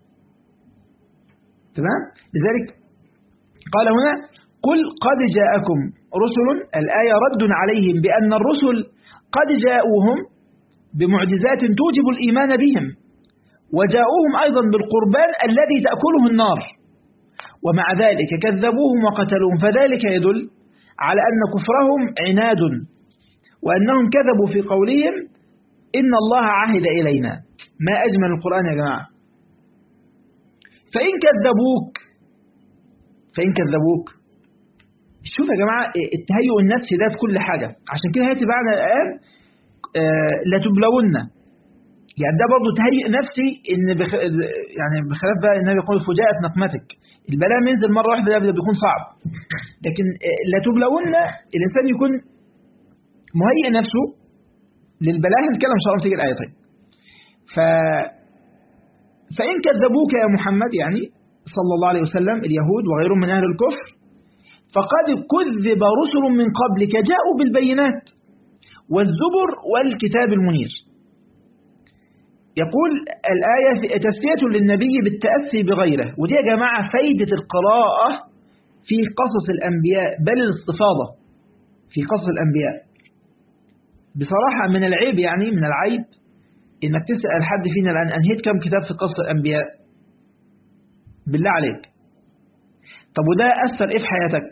تمام لذلك قال هنا قل قد جاءكم رسل الآية رد عليهم بأن الرسل قد جاءوهم بمعجزات توجب الإيمان بهم وجاءوهم أيضا بالقربان الذي تأكله النار ومع ذلك كذبوهم وقتلوهم فذلك يدل على أن كفرهم عناد وأنهم كذبوا في قولهم إن الله عهد إلينا ما أجمل القرآن يا جماعة فإن كذبوك فإن كذبوك شوف يا جماعة التهيؤ النفسي ده في كل حاجة عشان كده هيأتي بعد الآن آه لا تبلون يعني ده برضه تهيئ نفسي ان بخ... يعني بخلاف بقى النبي يقول فجاءت نقمتك البلاء ما ينزل مرة واحدة ده بيكون صعب لكن لا تبلون الإنسان يكون مهيئ نفسه للبلاء هنتكلم إن شاء الله تيجي الآية طيب ف فإن كذبوك يا محمد يعني صلى الله عليه وسلم اليهود وغيرهم من أهل الكفر فقد كذب رسل من قبلك جاءوا بالبينات والزبر والكتاب المنير يقول الآية تسفية للنبي بالتأسي بغيره ودي يا جماعة فايدة القراءة في قصص الأنبياء بل الاستفاضة في قصص الأنبياء بصراحة من العيب يعني من العيب إنك تسأل حد فينا الآن أنهيت كم كتاب في قصص الأنبياء بالله عليك طب وده أثر إيه في حياتك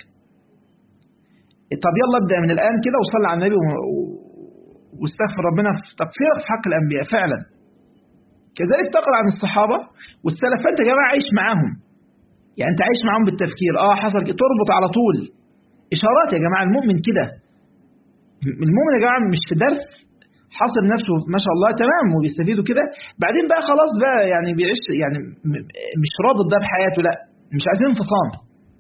طب يلا ابدأ من الآن كده وصلي على النبي واستغفر ربنا في تقصيرك في حق الأنبياء فعلا كذلك تقرأ عن الصحابة والسلف فأنت يا جماعة عايش معاهم يعني أنت عايش معاهم بالتفكير آه حصل كده تربط على طول إشارات يا جماعة المؤمن كده المؤمن يا جماعة مش في درس حاصر نفسه ما شاء الله تمام وبيستفيدوا كده بعدين بقى خلاص بقى يعني بيعيش يعني مش رابط ده بحياته لا مش عايزين انفصام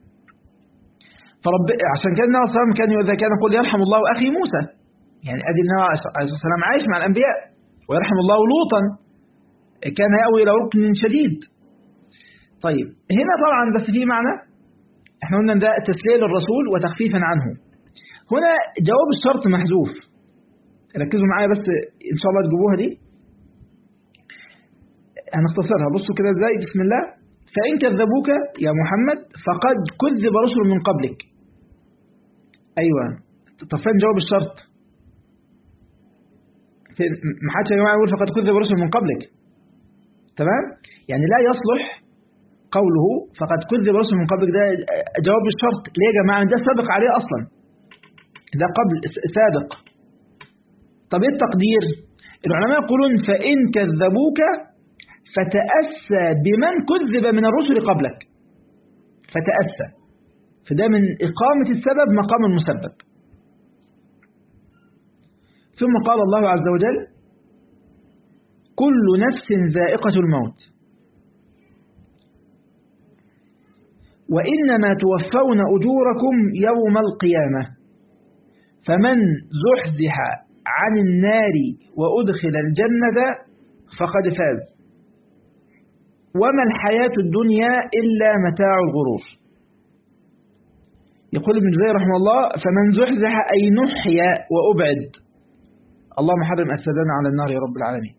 فرب عشان كده النبي صلى الله عليه وسلم كان إذا كان يقول يرحم الله أخي موسى يعني أدي النبي عليه الصلاة والسلام عايش مع الأنبياء ويرحم الله لوطا كان يأوي إلى ركن شديد طيب هنا طبعا بس في معنى احنا قلنا ده تسلية للرسول وتخفيفا عنه هنا جواب الشرط محذوف ركزوا معايا بس إن شاء الله تجيبوها دي هنختصرها بصوا كده ازاي بسم الله فإن كذبوك يا محمد فقد كذب رسل من قبلك أيوة طب فين جواب الشرط ما حدش يا جماعة يقول فقد كذب رسل من قبلك تمام يعني لا يصلح قوله فقد كذب رسل من قبلك ده جواب الشرط ليه يا جماعة ده سابق عليه أصلا ده قبل سابق طب ايه التقدير العلماء يقولون فإن كذبوك فتأسى بمن كذب من الرسل قبلك فتأسى فده من إقامة السبب مقام المسبب ثم قال الله عز وجل كل نفس ذائقة الموت وإنما توفون أجوركم يوم القيامة فمن زحزح عن النار وأدخل الجنة فقد فاز وما الحياة الدنيا إلا متاع الغرور يقول ابن جزير رحمه الله فمن زحزح أي نحيا وأبعد اللهم حرم أسدنا على النار يا رب العالمين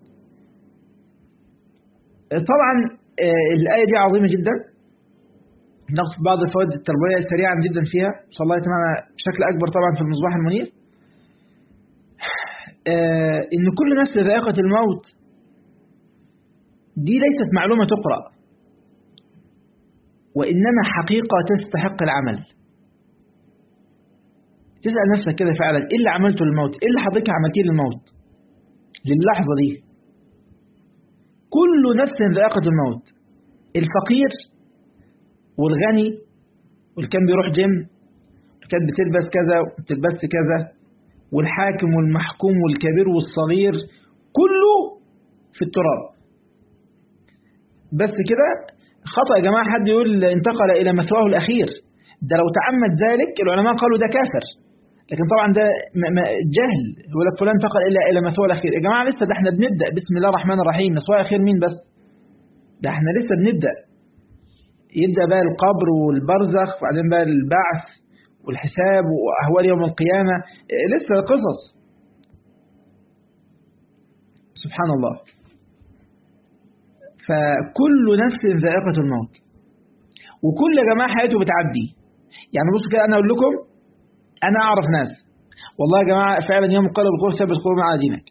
طبعا الآية دي عظيمة جدا نقص بعض الفوائد التربوية سريعا جدا فيها إن شاء الله يتمنى بشكل أكبر طبعا في المصباح المنير إن كل نفس ذائقة الموت دي ليست معلومة تقرأ وإنما حقيقة تستحق العمل تسأل نفسك كده فعلا إيه اللي عملته للموت إيه اللي حضرتك عملتيه للموت للحظة دي كل نفس ذائقة الموت الفقير والغني واللي كان بيروح جيم كانت بتلبس كذا وبتلبس كذا والحاكم والمحكوم والكبير والصغير كله في التراب بس كده خطأ يا جماعة حد يقول انتقل إلى مثواه الأخير ده لو تعمد ذلك العلماء قالوا ده كافر لكن طبعا ده جهل يقول لك فلان انتقل إلى إلى مثواه الأخير يا جماعة لسه ده احنا بنبدأ بسم الله الرحمن الرحيم مثواه الأخير مين بس ده احنا لسه بنبدأ يبدأ بقى القبر والبرزخ وبعدين بقى البعث والحساب وأهوال يوم القيامة لسه قصص سبحان الله فكل نفس ذائقة الموت وكل يا جماعة حياته بتعدي يعني بصوا كده أنا أقول لكم أنا أعرف ناس والله يا جماعة فعلا يوم قلب القرآن ثابت قلوبنا على دينك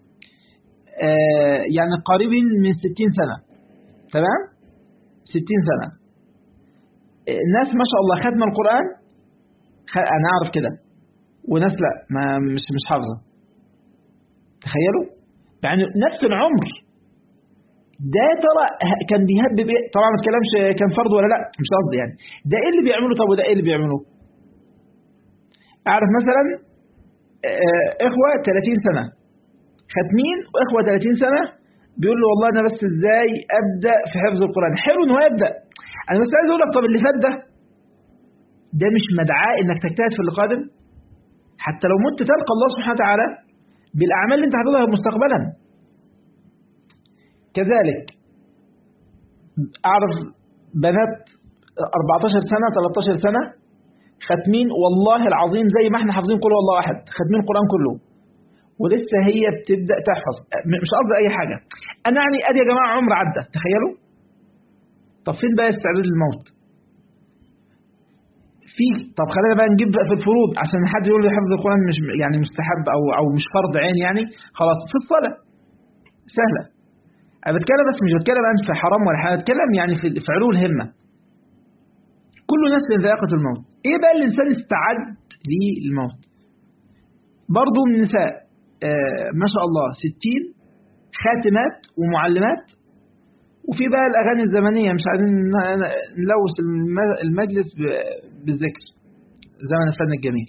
آه يعني قريب من 60 سنة تمام 60 سنة الناس ما شاء الله ختم القرآن أنا أعرف كده وناس لا ما مش مش حافظة تخيلوا يعني نفس العمر ده ترى كان بيهبب طبعا ما اتكلمش كان فرض ولا لا مش قصدي يعني ده ايه اللي بيعمله طب وده ايه اللي بيعمله اعرف مثلا اخوه 30 سنه ختمين واخوه 30 سنه بيقول له والله انا بس ازاي ابدا في حفظ القران حلو ان هو يبدا انا بس عايز اقول لك طب اللي فات ده ده مش مدعاة انك تجتهد في اللي قادم حتى لو مت تلقى الله سبحانه وتعالى بالاعمال اللي انت هتظهر مستقبلا كذلك اعرف بنات 14 سنة 13 سنة ختمين والله العظيم زي ما احنا حافظين قول والله احد ختمين القرآن كله ولسه هي بتبدأ تحفظ مش قصدي اي حاجة انا يعني ادي يا جماعة عمر عدى تخيلوا طب فين بقى استعداد للموت في طب خلينا بقى نجيب بقى في الفروض عشان حد يقول لي حفظ القرآن مش يعني مستحب او او مش فرض عين يعني خلاص في الصلاة سهلة انا بتكلم بس مش بتكلم انت في حرام ولا حاجة بتكلم يعني في في علو الهمة كل نفس ذائقة الموت ايه بقى الانسان استعد للموت برضو من النساء آه ما شاء الله ستين خاتمات ومعلمات وفي بقى الأغاني الزمنية مش عايزين نلوث المجلس بالذكر زمن الفن الجميل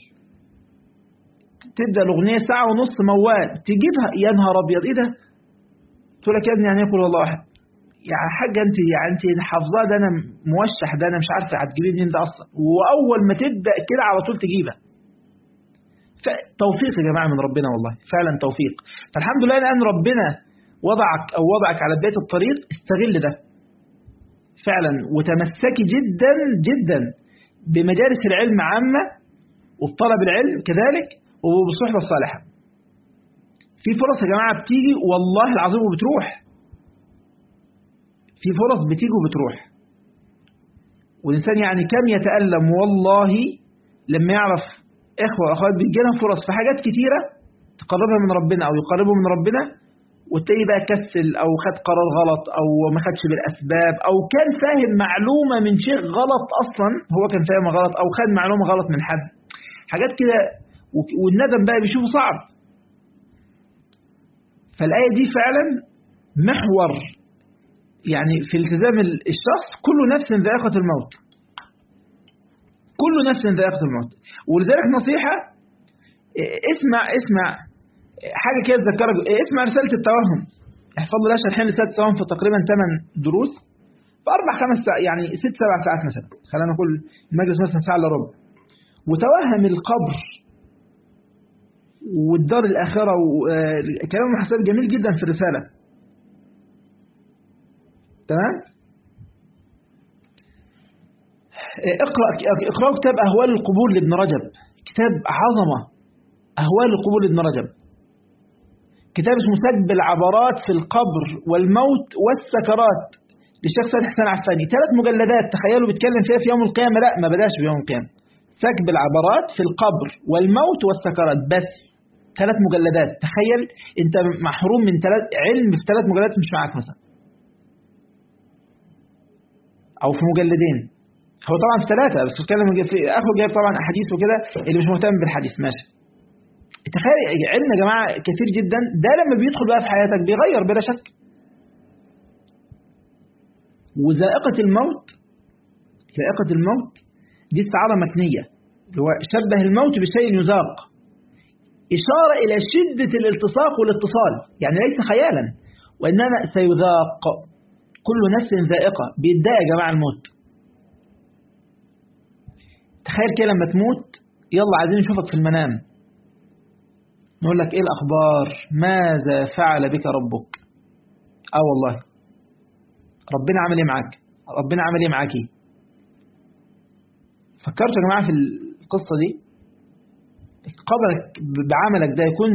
تبدأ الأغنية ساعة ونص موال تجيبها يا نهار أبيض إيه ده؟ تقول لك يا ابني يعني يقول والله واحد يا حاجة أنت يعني أنت حافظاه ده أنا موشح ده أنا مش عارفة هتجيبيه منين ده أصلا وأول ما تبدأ كده على طول تجيبها توفيق يا جماعة من ربنا والله فعلا توفيق فالحمد لله الآن ربنا وضعك أو وضعك على بداية الطريق استغل ده فعلا وتمسكي جدا جدا بمجالس العلم عامة وبطلب العلم كذلك وبالصحبة الصالحة في فرص يا جماعة بتيجي والله العظيم وبتروح في فرص بتيجي وبتروح والإنسان يعني كم يتألم والله لما يعرف إخوة وأخوات بيجينا فرص في حاجات كتيرة تقربها من ربنا أو يقربه من ربنا والتاني بقى كسل أو خد قرار غلط أو ما خدش بالأسباب أو كان فاهم معلومة من شيء غلط أصلا هو كان فاهم غلط أو خد معلومة غلط من حد حاجات كده والندم بقى بيشوفه صعب فالآية دي فعلا محور يعني في التزام الشخص كل نفس ذائقة الموت كل نفس ذائقة الموت ولذلك نصيحة اسمع اسمع حاجة كده تذكرك اسمع رسالة التوهم احفظ لها شرحين رسالة التوهم في تقريبا 8 دروس في أربع خمس ساعات يعني ست سبع ساعات مثلا خلينا نقول المجلس مثلا ساعة إلا ربع وتوهم القبر والدار الآخرة وكلام محسن جميل جدا في الرسالة تمام اقرأ اقرأوا كتاب أهوال القبور لابن رجب كتاب عظمة أهوال القبور لابن رجب كتاب اسمه سجب العبرات في القبر والموت والسكرات للشيخ سيد حسين عفاني ثلاث مجلدات تخيلوا بيتكلم فيها في يوم القيامة لا ما بداش في يوم القيامة سكب العبرات في القبر والموت والسكرات بس ثلاث مجلدات تخيل انت محروم من ثلاث علم في ثلاث مجلدات مش معاك مثلا او في مجلدين هو طبعا في ثلاثة بس بتكلم في اخره جايب طبعا احاديث وكده اللي مش مهتم بالحديث ماشي تخيل علم يا جماعة كثير جدا ده لما بيدخل بقى في حياتك بيغير بلا شك وذائقة الموت ذائقة الموت دي استعارة مكنية هو شبه الموت بشيء يذاق إشارة إلى شدة الالتصاق والاتصال يعني ليس خيالا وإنما سيذاق كل نفس ذائقة بيدعي يا جماعة الموت تخيل كده لما تموت يلا عايزين نشوفك في المنام نقول لك ايه الأخبار ماذا فعل بك ربك اه والله ربنا عمل ايه معاك ربنا عمل ايه معاكي فكرتوا يا جماعة في القصة دي قبرك بعملك ده يكون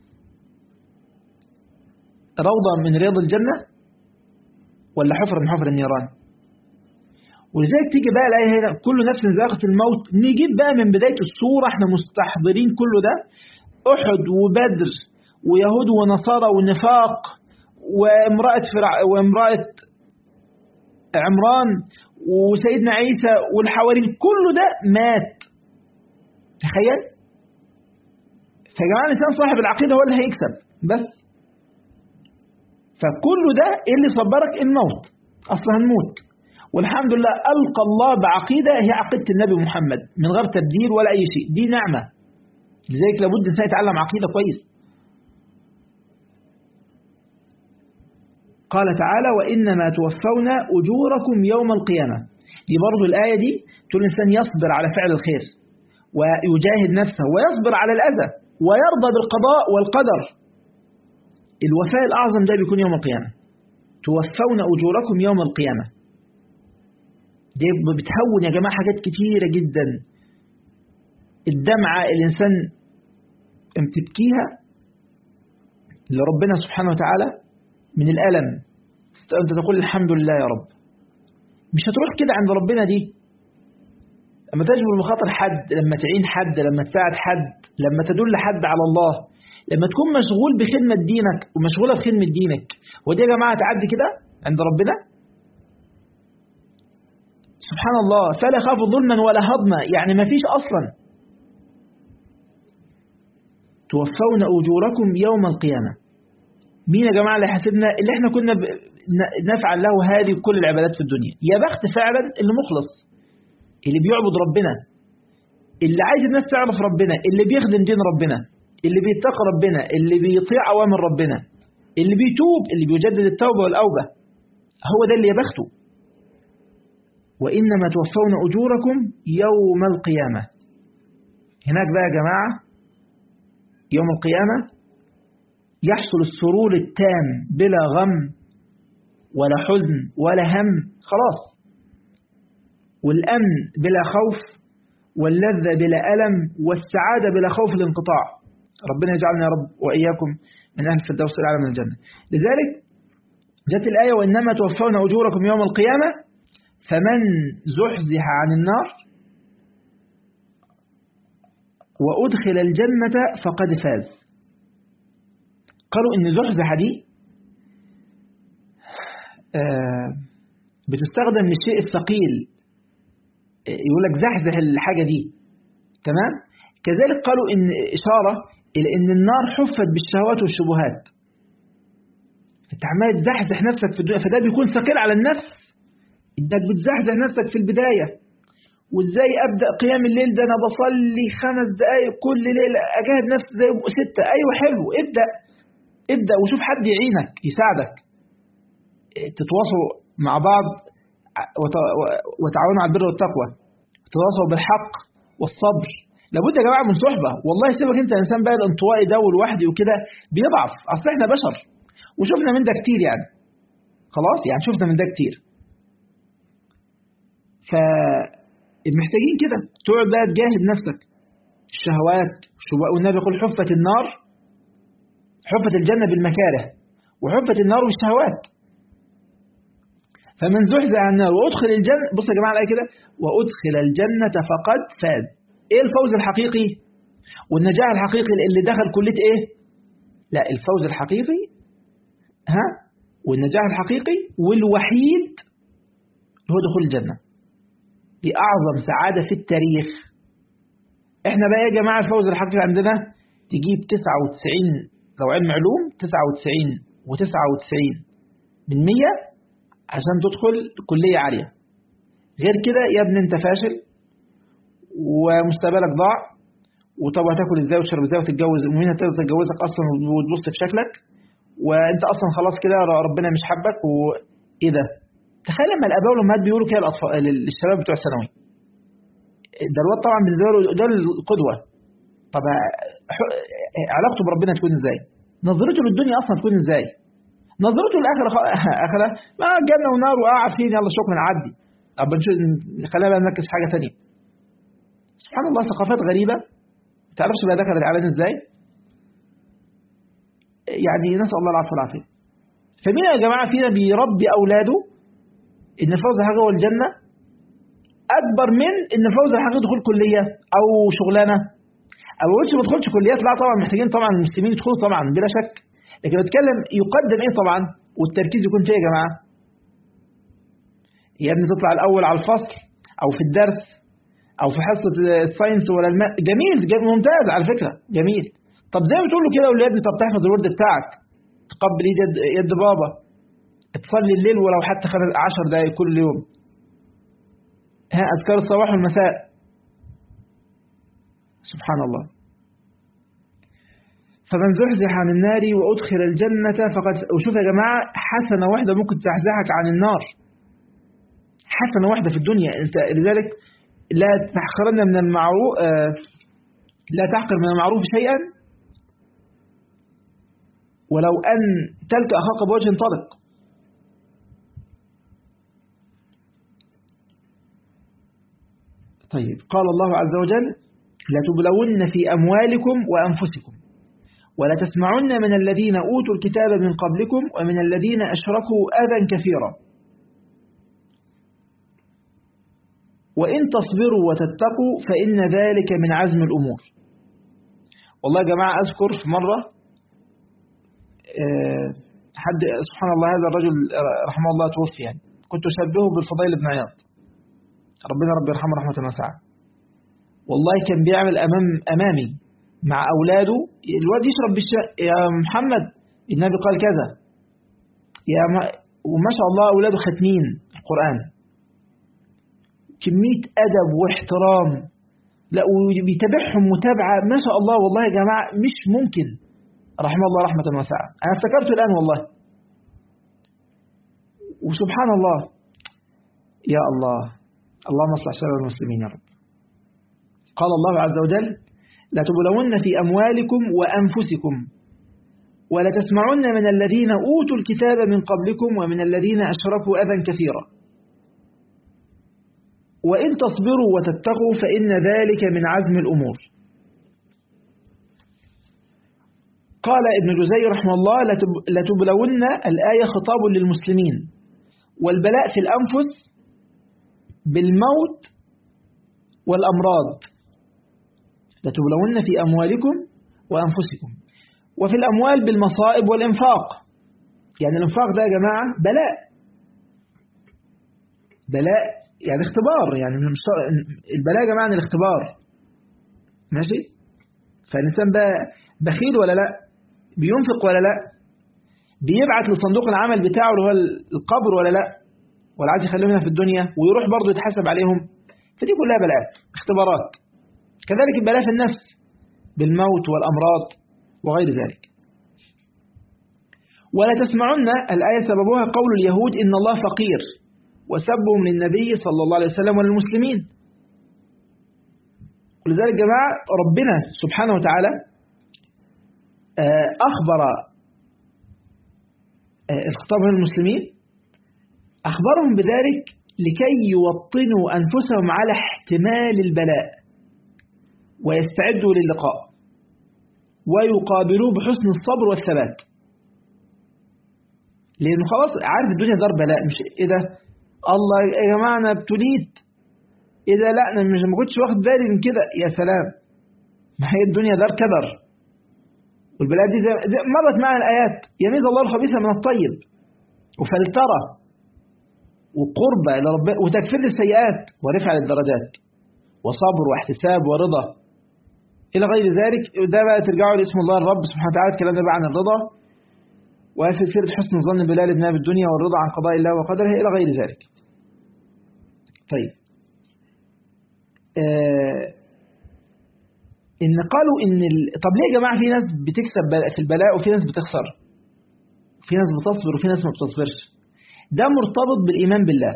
روضة من رياض الجنة ولا حفرة من حفر النيران ولذلك تيجي بقى الآية هنا كل نفس ذائقة الموت نجيب بقى من بداية السورة احنا مستحضرين كله ده أحد وبدر ويهود ونصارى ونفاق وامرأة فرع وامرأة عمران وسيدنا عيسى والحواريين كله ده مات تخيل فيا جماعة الإنسان صاحب العقيدة هو اللي هيكسب بس فكل ده إيه اللي صبرك الموت أصلا هنموت والحمد لله ألقى الله بعقيدة هي عقيدة النبي محمد من غير تبديل ولا أي شيء دي نعمة لذلك لابد الإنسان يتعلم عقيدة كويس قال تعالى وإنما توفون أجوركم يوم القيامة دي برضو الآية دي تقول الإنسان يصبر على فعل الخير ويجاهد نفسه ويصبر على الأذى ويرضى بالقضاء والقدر الوفاء الأعظم ده بيكون يوم القيامة توفون أجوركم يوم القيامة دي بتهون يا جماعة حاجات كتيرة جدا الدمعة الإنسان تبكيها لربنا سبحانه وتعالى من الألم أنت تقول الحمد لله يا رب مش هتروح كده عند ربنا دي لما تجبر بخاطر حد لما تعين حد لما تساعد حد لما تدل حد على الله لما تكون مشغول بخدمة دينك ومشغولة بخدمة دينك ودي يا جماعة تعدي كده عند ربنا سبحان الله فلا خاف ظلما ولا هضما يعني ما فيش أصلا توفون أجوركم يوم القيامة مين يا جماعة اللي حسبنا اللي احنا كنا نفعل له هذه كل العبادات في الدنيا يا بخت فعلا اللي مخلص اللي بيعبد ربنا اللي عايز الناس تعرف ربنا اللي بيخدم دين ربنا اللي بيتقى ربنا اللي بيطيع أوامر ربنا اللي بيتوب اللي بيجدد التوبة والأوبة هو ده اللي يبخته وإنما توفون أجوركم يوم القيامة هناك بقى يا جماعة يوم القيامة يحصل السرور التام بلا غم ولا حزن ولا هم خلاص والأمن بلا خوف واللذة بلا ألم والسعادة بلا خوف الانقطاع ربنا يجعلنا يا رب وإياكم من أهل الفردوس الأعلى من الجنة لذلك جت الآية وإنما توفون أجوركم يوم القيامة فمن زحزح عن النار وأدخل الجنة فقد فاز قالوا إن زحزح دي بتستخدم للشيء الثقيل يقول لك زحزح الحاجة دي تمام كذلك قالوا إن إشارة إلى إن النار حفت بالشهوات والشبهات أنت عمال تزحزح نفسك في الدنيا فده بيكون ثقيل على النفس إنك بتزحزح نفسك في البداية وإزاي أبدأ قيام الليل ده أنا بصلي خمس دقايق كل ليلة أجاهد نفسي زي ستة أيوة حلو ابدأ ابدأ وشوف حد يعينك يساعدك تتواصلوا مع بعض وتعاونوا على البر والتقوى تواصلوا بالحق والصبر لابد يا جماعه من صحبه والله سيبك انت انسان بقى الانطوائي ده والوحدي وكده بيضعف اصل احنا بشر وشفنا من ده كتير يعني خلاص يعني شفنا من ده كتير فمحتاجين كده تقعد بقى تجاهد نفسك الشهوات والنبي يقول حفت النار حفت الجنه بالمكاره وحفت النار بالشهوات فمن زحزح عن النار وادخل الجنة بص يا جماعة الآية كده وادخل الجنة فقد فاز ايه الفوز الحقيقي والنجاح الحقيقي اللي دخل كلية ايه لا الفوز الحقيقي ها والنجاح الحقيقي والوحيد هو دخول الجنة دي أعظم سعادة في التاريخ احنا بقى يا جماعة الفوز الحقيقي عندنا تجيب 99 لو علم علوم 99 و99 من 100 عشان تدخل كلية عالية غير كده يا ابني انت فاشل ومستقبلك ضاع وطب هتاكل ازاي وتشرب ازاي وتتجوز ومين هتقدر تتجوزك اصلا وتبص في شكلك وانت اصلا خلاص كده ربنا مش حبك وايه ده تخيل لما الاباء والامهات بيقولوا كده الاطفال للشباب بتوع الثانوي ده الواد طبعا بالنسبه له ده القدوه طب علاقته بربنا تكون ازاي نظرته للدنيا اصلا تكون ازاي نظرته للآخرة آخرة ما جنة ونار وآه عارفين يلا شكرا نعدي طب خلينا بقى نركز في حاجة ثانيه سبحان الله ثقافات غريبة ما تعرفش بقى دخل الإعلان إزاي يعني نسأل الله العفو والعافية فمين يا جماعة فينا بيربي أولاده إن الفوز الحقيقي هو الجنة أكبر من إن الفوز الحقيقي دخول كلية أو شغلانة أو قلتش ما تدخلش كليات لا طبعا محتاجين طبعا المسلمين يدخلوا طبعا بلا شك لكن بتكلم يقدم ايه طبعا والتركيز يكون فيه يا جماعه يا ابني تطلع الاول على الفصل او في الدرس او في حصه الساينس ولا الماء جميل, جميل ممتاز على فكره جميل طب زي ما بتقول له كده قول له يا ابني طب تحفظ الورد بتاعك تقبل يد يد بابا تصلي الليل ولو حتى 10 دقائق كل يوم ها اذكار الصباح والمساء سبحان الله فمن زحزح عن النار وأدخل الجنة فقد وشوف يا جماعة حسنة واحدة ممكن تزحزحك عن النار حسنة واحدة في الدنيا أنت لذلك لا تحقرن من المعروف لا تحقر من المعروف شيئا ولو أن تلك أخاك بوجه طلق طيب قال الله عز وجل لتبلون في أموالكم وأنفسكم ولا تسمعن من الذين أوتوا الكتاب من قبلكم ومن الذين أشركوا أذى كثيرا وإن تصبروا وتتقوا فإن ذلك من عزم الأمور والله يا جماعة أذكر في مرة حد سبحان الله هذا الرجل رحمه الله توفي يعني كنت أشبهه بالفضيل بن عياض ربنا رب يرحمه رحمة واسعة والله كان بيعمل أمام أمامي مع أولاده الواد يشرب بالشاء يا محمد النبي قال كذا يا ما وما شاء الله أولاده ختمين القرآن كمية أدب واحترام لا وبيتابعهم متابعة ما شاء الله والله يا جماعة مش ممكن رحمه الله رحمة واسعة أنا افتكرته الآن والله وسبحان الله يا الله اللهم اصلح شباب المسلمين يا رب قال الله عز وجل لتبلون في أموالكم وأنفسكم ولتسمعن من الذين أوتوا الكتاب من قبلكم ومن الذين أشركوا أذى كثيرا وإن تصبروا وتتقوا فإن ذلك من عزم الأمور قال ابن جزي رحمه الله لتبلون الآية خطاب للمسلمين والبلاء في الأنفس بالموت والأمراض لتبلون في أموالكم وأنفسكم وفي الأموال بالمصائب والإنفاق يعني الإنفاق ده يا جماعة بلاء بلاء يعني اختبار يعني البلاء يا جماعة الاختبار ماشي فالإنسان بقى بخيل ولا لا بينفق ولا لا بيبعت لصندوق العمل بتاعه اللي هو القبر ولا لا ولا عايز يخليهم هنا في الدنيا ويروح برضه يتحاسب عليهم فدي كلها بلاءات اختبارات كذلك البلاء في النفس بالموت والأمراض وغير ذلك ولا تسمعن الآية سببها قول اليهود إن الله فقير وسبهم للنبي صلى الله عليه وسلم وللمسلمين ولذلك جماعة ربنا سبحانه وتعالى أخبر الخطاب للمسلمين أخبرهم بذلك لكي يوطنوا أنفسهم على احتمال البلاء ويستعدوا للقاء ويقابلوه بحسن الصبر والثبات لأنه خلاص عارف الدنيا دار بلاء مش إيه ده الله يا جماعة أنا ابتليت إيه ده لا أنا مش ما كنتش واخد بالي من كده يا سلام ما هي الدنيا دار كدر والبلاء دي, دي مرت معنا الآيات يميز الله الخبيث من الطيب وفلترة وقربة إلى رب وتكفير السيئات ورفع للدرجات وصبر واحتساب ورضا إلى غير ذلك ده بقى ترجعوا لاسم الله الرب سبحانه وتعالى الكلام ده بقى عن الرضا وسلسلة حسن الظن بالله لابناء بالدنيا والرضا عن قضاء الله وقدره إلى غير ذلك طيب آه إن قالوا إن ال... طب ليه يا جماعة في ناس بتكسب في البلاء وفي ناس بتخسر في ناس بتصبر وفي ناس ما بتصبرش ده مرتبط بالإيمان بالله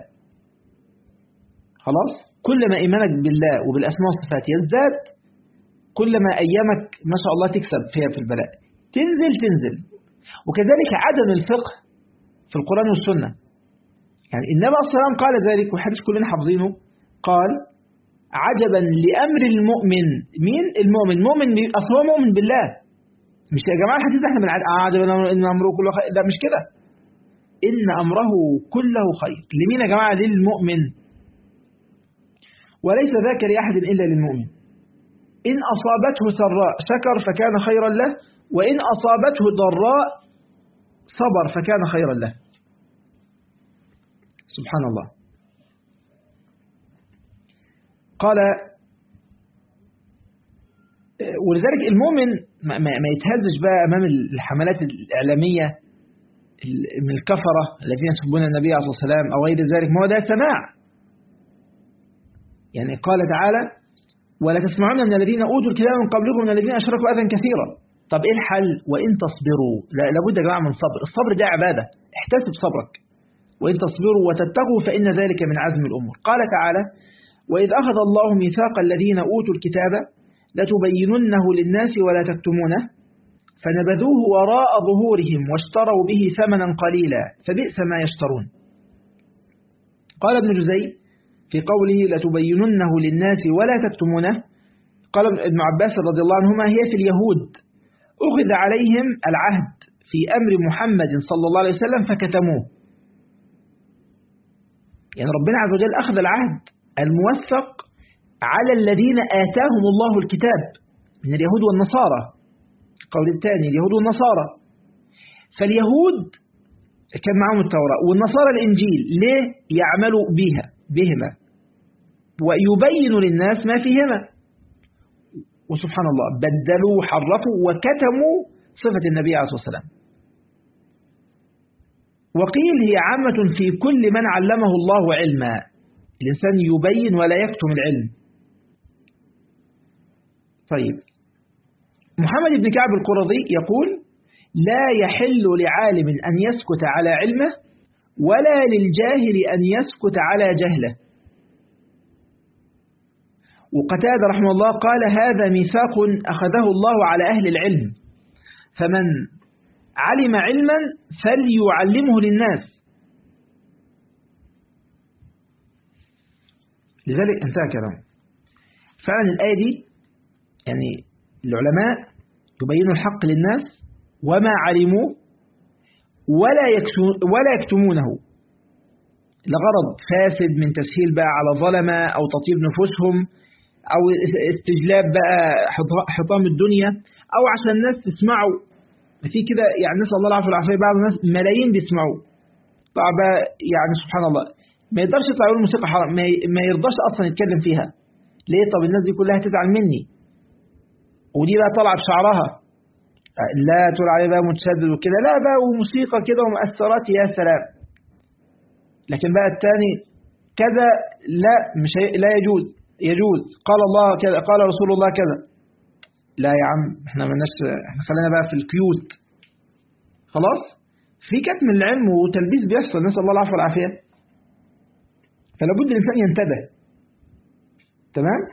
خلاص كل ما إيمانك بالله وبالأسماء والصفات يزداد كل ما أيامك ما شاء الله تكسب فيها في البلاء تنزل تنزل وكذلك عدم الفقه في القرآن والسنة يعني النبي صلى الله عليه وسلم قال ذلك والحديث كلنا حافظينه قال عجبا لأمر المؤمن مين المؤمن المؤمن أصل هو مؤمن بالله مش يا جماعة الحديث احنا من عجبا إن أمره كله خير لا مش كده إن أمره كله خير لمين يا جماعة للمؤمن وليس ذاك لأحد إلا للمؤمن إن أصابته سراء شكر فكان خيرا له وإن أصابته ضراء صبر فكان خيرا له سبحان الله قال ولذلك المؤمن ما يتهزش بقى أمام الحملات الإعلامية من الكفرة الذين يسبون النبي عليه الصلاة والسلام أو غير ذلك ما هو ده سماع يعني قال تعالى ولا تسمعون من الذين أوتوا الكتاب من قبلكم من الذين أشركوا أذى كثيرا طب إيه الحل وإن تصبروا لا لابد يا جماعة من صبر الصبر ده عبادة احتسب صبرك وإن تصبروا وتتقوا فإن ذلك من عزم الأمور قال تعالى وإذ أخذ الله ميثاق الذين أوتوا الكتاب لتبيننه للناس ولا تكتمونه فنبذوه وراء ظهورهم واشتروا به ثمنا قليلا فبئس ما يشترون قال ابن جزي في قوله لتبيننه للناس ولا تكتمونه قال ابن عباس رضي الله عنهما هي في اليهود أخذ عليهم العهد في أمر محمد صلى الله عليه وسلم فكتموه يعني ربنا عز وجل أخذ العهد الموثق على الذين آتاهم الله الكتاب من اليهود والنصارى القول الثاني اليهود والنصارى فاليهود كان معهم التوراة والنصارى الإنجيل ليه يعملوا بها بهما ويبين للناس ما فيهما وسبحان الله بدلوا وحرفوا وكتموا صفة النبي عليه الصلاة والسلام وقيل هي عامة في كل من علمه الله علما الإنسان يبين ولا يكتم العلم طيب محمد بن كعب القرظي يقول لا يحل لعالم أن يسكت على علمه ولا للجاهل أن يسكت على جهله وقتاد رحمه الله قال هذا ميثاق أخذه الله على أهل العلم فمن علم علما فليعلمه للناس لذلك انتهى كلام فعلا الآية دي يعني العلماء يبينوا الحق للناس وما علموا ولا ولا يكتمونه لغرض فاسد من تسهيل بقى على ظلمة أو تطيب نفوسهم أو استجلاب بقى حطام الدنيا أو عشان الناس تسمعوا في كده يعني نسأل الله العافية والعافية بعض الناس ملايين بيسمعوا طبعا يعني سبحان الله ما يقدرش يطلع يقول الموسيقى حرام ما يرضاش أصلا يتكلم فيها ليه طب الناس دي كلها تزعل مني ودي بقى طالعه بشعرها لا تقول عليه بقى متشدد وكده لا بقى وموسيقى كده ومؤثرات يا سلام لكن بقى الثاني كذا لا مش لا يجوز يجوز قال الله كذا قال رسول الله كذا لا يا عم احنا مالناش احنا خلينا بقى في الكيوت خلاص في كتم العلم وتلبيس بيحصل نسال الله العفو والعافيه فلا بد الانسان ينتبه تمام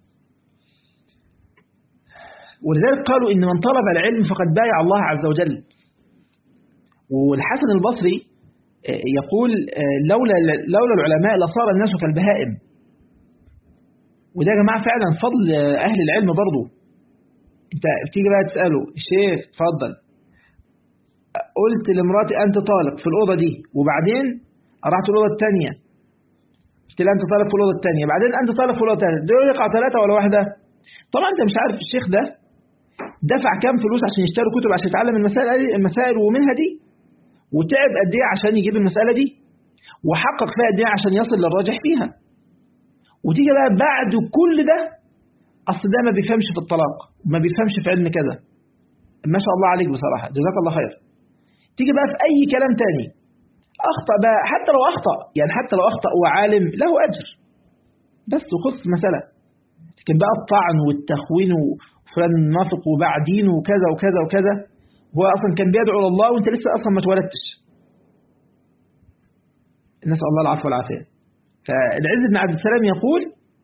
ولذلك قالوا إن من طلب العلم فقد بايع الله عز وجل والحسن البصري يقول لولا لولا العلماء لصار الناس كالبهائم وده يا جماعة فعلا فضل أهل العلم برضه انت بتيجي بقى تسأله الشيخ اتفضل قلت لمراتي أنت طالق في الأوضة دي وبعدين رحت الأوضة الثانية قلت لها أنت طالق في الأوضة الثانية بعدين أنت طالق في الأوضة الثانية دول يقع ثلاثة ولا واحدة طبعا أنت مش عارف الشيخ ده دفع كام فلوس عشان يشتري كتب عشان يتعلم المسائل دي المسائل ومنها دي وتعب قد ايه عشان يجيب المسألة دي وحقق فيها قد ايه عشان يصل للراجح فيها وتيجي بقى بعد كل ده اصل ده ما بيفهمش في الطلاق ما بيفهمش في علم كذا ما شاء الله عليك بصراحة جزاك الله خير تيجي بقى في اي كلام تاني اخطأ بقى حتى لو اخطأ يعني حتى لو اخطأ وعالم له اجر بس وخص مسألة لكن بقى الطعن والتخوين فلان منافق وباع دينه وكذا وكذا وكذا هو أصلا كان بيدعو الله وانت لسه أصلا ما اتولدتش نسأل الله العفو والعافية فالعز بن عبد السلام يقول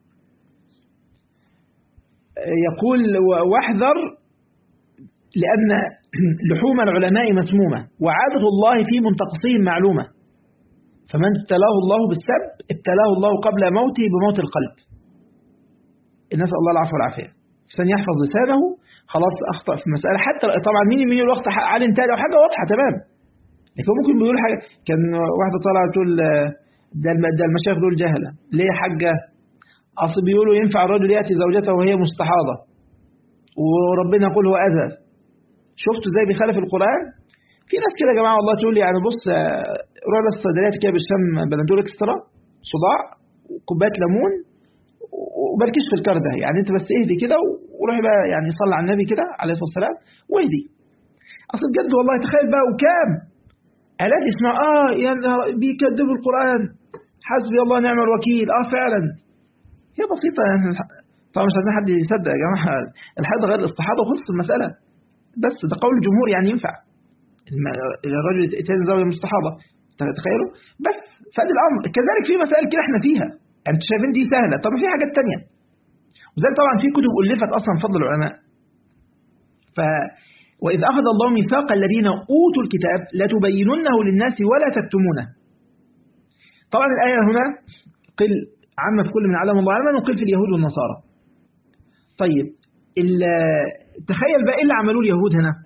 يقول واحذر لأن لحوم العلماء مسمومة وعادة الله في منتقصهم معلومة فمن ابتلاه الله بالسب ابتلاه الله قبل موته بموت القلب نسأل الله العفو والعافية عشان يحفظ لسانه خلاص أخطأ في مسألة حتى طبعا مين مين الوقت عالم تاني أو حاجة واضحة تمام لكن ممكن بيقول حاجة كان واحدة طالعة تقول ده ده المشايخ دول جهلة ليه حاجة أصل بيقولوا ينفع الرجل يأتي زوجته وهي مستحاضة وربنا يقول هو أذى شفتوا ازاي بيخالف القرآن في ناس كده يا جماعة والله تقول لي يعني بص روح للصيدليات كده بشم بنادول اكسترا صداع وكوبايه ليمون وبركش في الكار ده يعني انت بس اهدي كده وروحي بقى يعني صلي على النبي كده عليه الصلاه والسلام واهدي اصل بجد والله تخيل بقى وكام الاف يسمع اه يعني بيكذبوا القران حسبي الله نعم الوكيل اه فعلا هي بسيطه يعني طبعا مش عايزين حد يصدق يا جماعه الحيض غير الاستحاضه وخلصت المساله بس ده قول الجمهور يعني ينفع الرجل يتزوج زوجه مستحاضه تخيلوا بس فادي الامر كذلك في مسائل كده احنا فيها يعني انتوا شايفين دي سهله طب في حاجات تانية وذلك طبعا في كتب الفت اصلا فضل العلماء ف وإذ أخذ الله ميثاق الذين أوتوا الكتاب لتبيننه للناس ولا تكتمونه طبعا الآية هنا قل عامة في كل من علم الله علما وقل في اليهود والنصارى طيب تخيل بقى إيه اللي عملوه اليهود هنا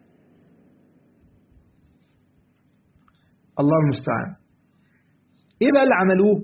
الله المستعان إيه بقى اللي عملوه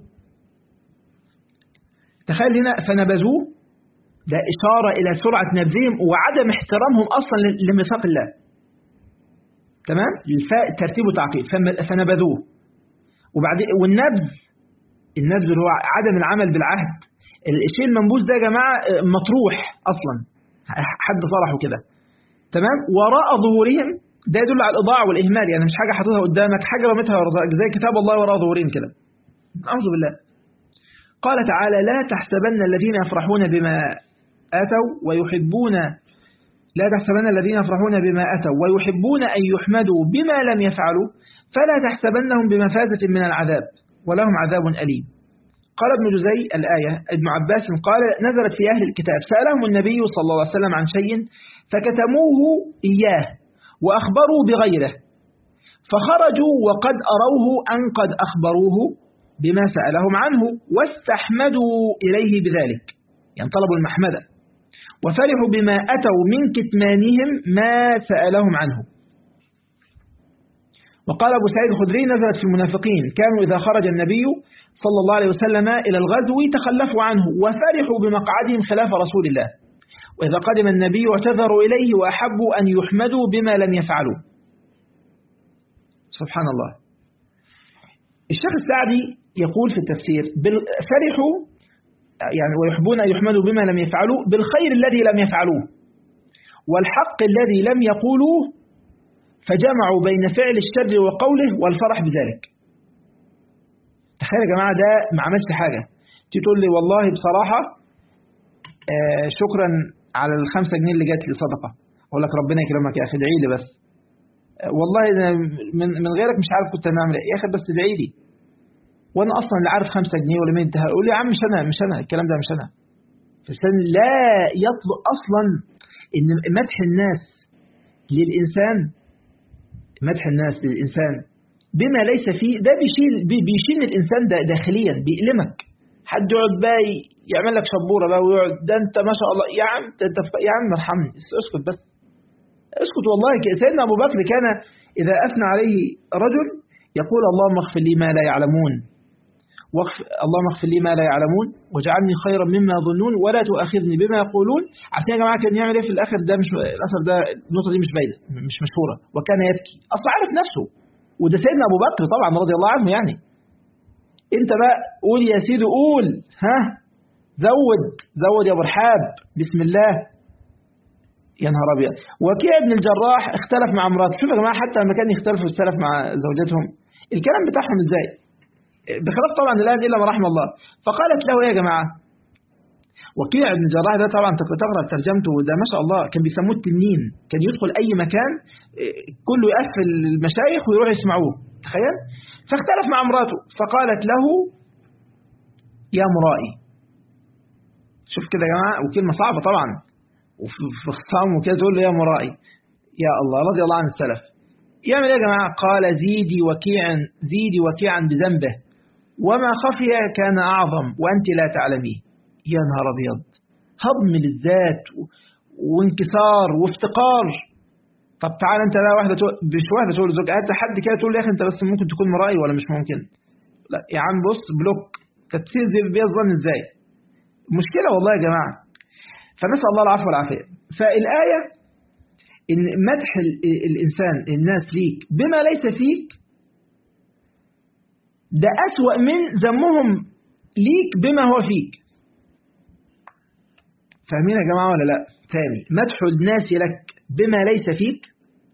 تخيل هنا فنبذوه ده إشارة إلى سرعة نبذهم وعدم احترامهم أصلا لميثاق الله تمام الفاء ترتيب وتعقيب فنبذوه وبعدين والنبذ النبذ اللي هو عدم العمل بالعهد الشيء المنبوذ ده يا جماعة مطروح أصلا حد طرحه كده تمام وراء ظهورهم ده يدل على الإضاعة والإهمال يعني مش حاجة حاططها قدامك حاجة رميتها زي كتاب الله وراء ظهورهم كده أعوذ بالله قال تعالى لا تحسبن الذين يفرحون بما أتوا ويحبون لا تحسبن الذين يفرحون بما أتوا ويحبون أن يحمدوا بما لم يفعلوا فلا تحسبنهم بمفازة من العذاب ولهم عذاب أليم قال ابن جزي الآية ابن عباس قال نزلت في أهل الكتاب سألهم النبي صلى الله عليه وسلم عن شيء فكتموه إياه وأخبروا بغيره فخرجوا وقد أروه أن قد أخبروه بما سألهم عنه واستحمدوا إليه بذلك يعني طلبوا المحمدة وفرحوا بما أتوا من كتمانهم ما سألهم عنه وقال أبو سعيد الخدري نزلت في المنافقين كانوا إذا خرج النبي صلى الله عليه وسلم إلى الغزو تخلفوا عنه وفرحوا بمقعدهم خلاف رسول الله وإذا قدم النبي اعتذروا إليه وأحبوا أن يحمدوا بما لم يفعلوا سبحان الله الشيخ السعدي يقول في التفسير فرحوا يعني ويحبون أن يحمدوا بما لم يفعلوا بالخير الذي لم يفعلوه والحق الذي لم يقولوه فجمعوا بين فعل الشر وقوله والفرح بذلك تخيل يا جماعة ده ما عملش حاجة تيجي تقول لي والله بصراحة آه شكرا على الخمسة جنيه اللي جات لي صدقة أقول لك ربنا يكرمك يا أخي ادعي لي بس آه والله من من غيرك مش عارف كنت هنعمل ايه يا أخي بس ادعي لي وانا اصلا لا عارف خمسة جنيه ولا 100 انتهى يقول لي يا عم مش انا مش انا الكلام ده مش انا فالانسان لا يطلب اصلا ان مدح الناس للانسان مدح الناس للانسان بما ليس فيه ده بيشيل بيشيل الانسان ده داخليا بيألمك حد يقعد بقى يعمل لك شبوره بقى ويقعد ده انت ما شاء الله يا عم انت يا عم ارحمني اسكت بس اسكت والله سيدنا ابو بكر كان اذا اثنى عليه رجل يقول اللهم اغفر لي ما لا يعلمون اللهم اغفر لي ما لا يعلمون واجعلني خيرا مما يظنون ولا تؤاخذني بما يقولون عارفين يا جماعه كان يعمل ايه في الاخر ده مش الاثر ده النقطه دي مش باينه مش مشهوره وكان يبكي اصلا عارف نفسه وده سيدنا ابو بكر طبعا رضي الله عنه يعني انت بقى قول يا سيدي قول ها زود زود يا ابو رحاب بسم الله يا نهار ابيض وكيع بن الجراح اختلف مع مراته شوف يا جماعه حتى لما كان يختلفوا السلف مع زوجاتهم الكلام بتاعهم ازاي بخلاف طبعا الآن إلا ما رحم الله فقالت له يا جماعة وكيع بن الجراح ده طبعا تقرأ ترجمته ده ما شاء الله كان بيسموه التنين كان يدخل أي مكان كله يقفل المشايخ ويروح يسمعوه تخيل فاختلف مع امراته فقالت له يا مرائي شوف كده يا جماعة وكلمة صعبة طبعا وفي خصام وكده تقول له يا مرائي يا الله رضي الله عن السلف يعمل يا جماعة قال زيدي وكيعا زيدي وكيعا بذنبه وما خفي كان أعظم وأنت لا تعلميه يا نهار أبيض هضم للذات وانكسار وافتقار طب تعال انت لا واحدة تقول مش واحدة تقول لزوجها انت حد كده تقول يا اخي انت بس ممكن تكون مرائي ولا مش ممكن لا يا عم بص بلوك تتصير زي بيها الظن ازاي مشكلة والله يا جماعة فنسأل الله العفو والعافية فالآية إن مدح الإنسان الناس ليك بما ليس فيك ده أسوأ من ذمهم ليك بما هو فيك فاهمين يا جماعة ولا لا ثاني مدح الناس لك بما ليس فيك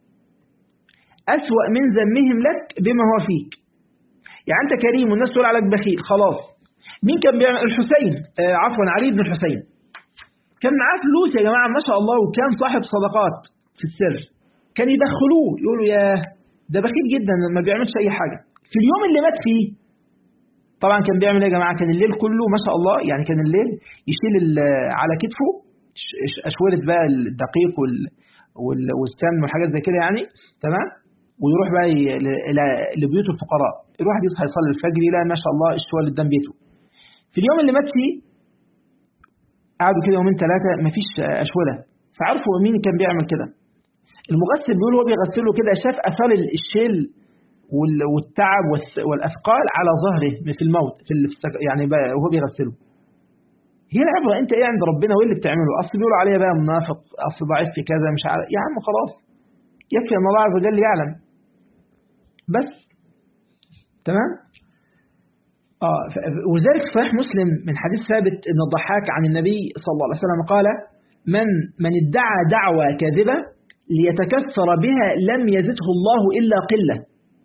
أسوأ من ذمهم لك بما هو فيك يعني أنت كريم والناس تقول عليك بخيل خلاص مين كان بيعمل الحسين آه عفوا علي بن الحسين كان معاه فلوس يا جماعة ما شاء الله وكان صاحب صدقات في السر كان يدخلوه يقولوا يا ده بخيل جدا ما بيعملش أي حاجة في اليوم اللي مات فيه طبعا كان بيعمل ايه يا جماعه كان الليل كله ما شاء الله يعني كان الليل يشيل على كتفه اشوره بقى الدقيق وال والسمن وحاجات زي كده يعني تمام ويروح بقى لبيوت الفقراء الواحد يصحى يصلي الفجر يلاقي ما شاء الله الشوال قدام بيته في اليوم اللي مات فيه قعدوا كده يومين ثلاثه مفيش اشوله فعرفوا مين كان بيعمل كده المغسل بيقول هو بيغسله كده شاف اثار الشيل والتعب والاثقال على ظهره في الموت في يعني وهو بيغسله هي العبره انت ايه عند ربنا وايه اللي بتعمله اصل بيقولوا عليه بقى منافق اصل ضعيف في كذا مش عارف يا عم خلاص يكفي ان الله عز وجل يعلم بس تمام اه وذلك صحيح مسلم من حديث ثابت ان الضحاك عن النبي صلى الله عليه وسلم قال من من ادعى دعوى كاذبه ليتكثر بها لم يزده الله الا قله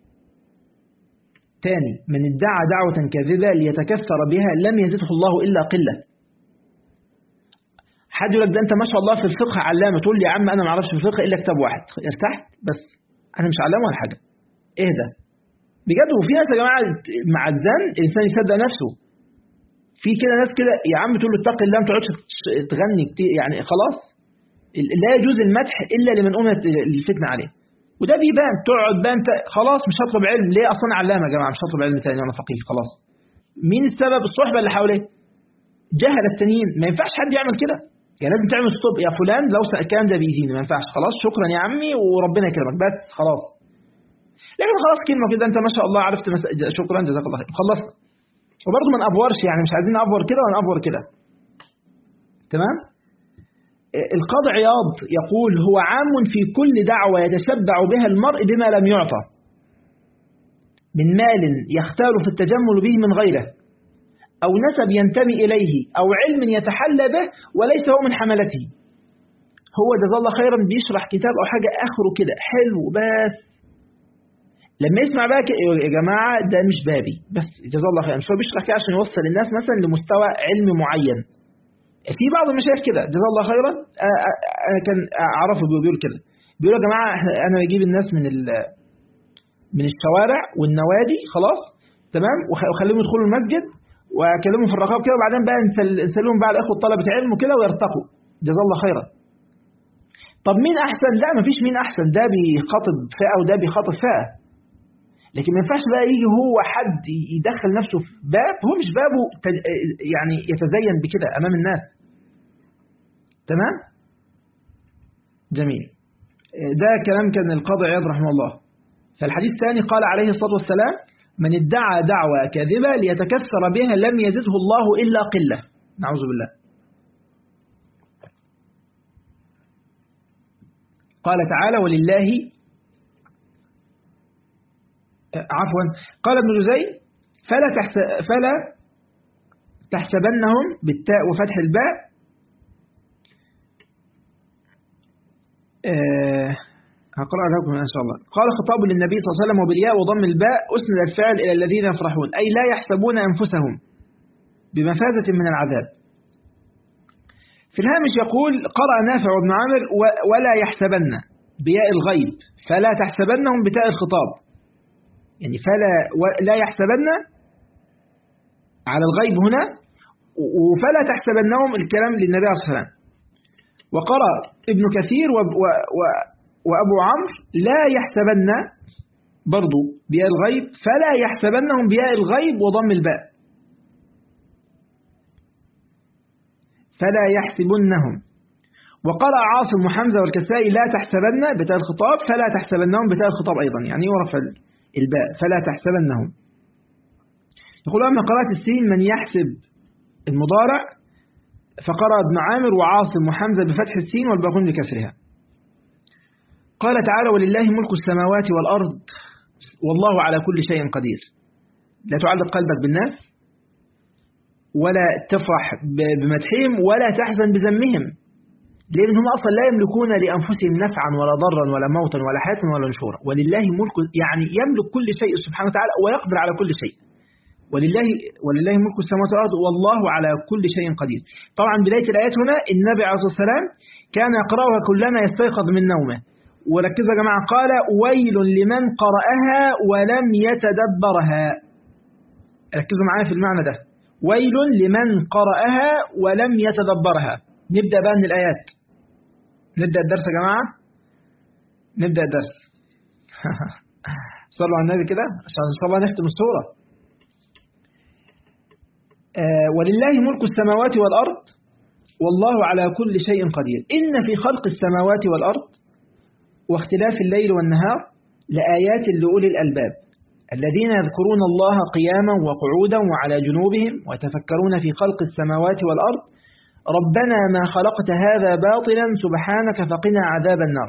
تاني من ادعى دعوة كاذبة ليتكثر بها لم يزده الله إلا قلة حد يقول لك ده أنت ما شاء الله في الفقه علامة تقول لي يا عم أنا ما اعرفش في الفقه إلا كتاب واحد ارتحت بس أنا مش علامة ولا حاجة اهدى بجد وفي ناس يا جماعة مع الزن الإنسان يصدق نفسه في كده ناس كده يا عم تقول له اتق الله ما تقعدش تغني كتير يعني خلاص لا يجوز المدح إلا لمن أمت الفتنة عليه وده بيبان تقعد بقى انت خلاص مش هطلب علم ليه اصلا علامه يا جماعه مش هطلب علم تاني انا فقيه خلاص مين السبب الصحبه اللي حواليه جهل التانيين ما ينفعش حد يعمل كده يعني لازم تعمل ستوب يا فلان لو الكلام ده بيأذيني ما ينفعش خلاص شكرا يا عمي وربنا يكرمك بس خلاص لكن خلاص كلمه كده انت ما شاء الله عرفت مس... شكرا جزاك الله خير خلصنا وبرضه ما نافورش يعني مش عايزين نافور كده ولا نافور كده تمام القاضي عياض يقول هو عام في كل دعوة يتشبع بها المرء بما لم يعطى من مال يختار في التجمل به من غيره أو نسب ينتمي إليه أو علم يتحلى به وليس هو من حملته هو جزاه الله خيرا بيشرح كتاب أو حاجة آخره كده حلو بس لما يسمع بقى يا جماعة ده مش بابي بس جزاه الله خيرا هو بيشرح كده عشان يوصل الناس مثلا لمستوى علم معين في بعض المشايخ كده جزاه الله خيرا انا كان اعرفه بيقول كده بيقول يا جماعه انا بجيب الناس من من الشوارع والنوادي خلاص تمام واخليهم يدخلوا المسجد واكلمهم في الرقاب كده وبعدين بقى نسلهم بقى الاخوه طلبه علم وكده ويرتقوا جزاه الله خيرا طب مين احسن لا مفيش مين احسن ده بيخاطب فئه وده بيخاطب فئه لكن ما ينفعش بقى يجي هو حد يدخل نفسه في باب هو مش بابه يعني يتزين بكده امام الناس تمام جميل ده كلام كان القاضي عياض رحمه الله فالحديث الثاني قال عليه الصلاة والسلام من ادعى دعوة كاذبة ليتكثر بها لم يزده الله إلا قلة نعوذ بالله قال تعالى ولله عفوا قال ابن جزي فلا تحسب فلا تحسبنهم بالتاء وفتح الباء أه هقرأ لكم إن شاء الله قال خطاب للنبي صلى الله عليه وسلم وبالياء وضم الباء أسند الفعل إلى الذين يفرحون أي لا يحسبون أنفسهم بمفازة من العذاب في الهامش يقول قرأ نافع وابن عامر ولا يحسبن بياء الغيب فلا تحسبنهم بتاء الخطاب يعني فلا لا يحسبن على الغيب هنا وفلا تحسبنهم الكلام للنبي عليه الصلاة والسلام وقرأ ابن كثير و و و وأبو عمرو لا يحسبن برضو بياء الغيب فلا يحسبنهم بياء الغيب وضم الباء فلا يحسبنهم وقرأ عاصم وحمزة والكسائي لا تحسبن بتاء الخطاب فلا تحسبنهم بتاء الخطاب أيضا يعني يعرف الباء فلا تحسبنهم يقول أما قراءة السين من يحسب المضارع فقرأ ابن عامر وعاصم وحمزة بفتح السين والباقون بكسرها قال تعالى ولله ملك السماوات والأرض والله على كل شيء قدير لا تعلق قلبك بالناس ولا تفرح بمدحهم ولا تحزن بذمهم لأن هم أصلا لا يملكون لأنفسهم نفعا ولا ضرا ولا موتا ولا حياة ولا نشورا ولله ملك يعني يملك كل شيء سبحانه وتعالى ويقدر على كل شيء ولله ولله ملك السماوات والأرض والله على كل شيء قدير طبعا بداية الآيات هنا النبي عليه الصلاة والسلام كان يقرأها كلما يستيقظ من نومه وركزوا يا جماعة قال ويل لمن قرأها ولم يتدبرها ركزوا معايا في المعنى ده ويل لمن قرأها ولم يتدبرها نبدأ بقى من الآيات نبدأ الدرس يا جماعة نبدأ الدرس صلوا على النبي كده عشان إن شاء الله نختم السورة آه ولله ملك السماوات والأرض والله على كل شيء قدير إن في خلق السماوات والأرض واختلاف الليل والنهار لآيات لأولي الألباب الذين يذكرون الله قياما وقعودا وعلى جنوبهم ويتفكرون في خلق السماوات والأرض ربنا ما خلقت هذا باطلا سبحانك فقنا عذاب النار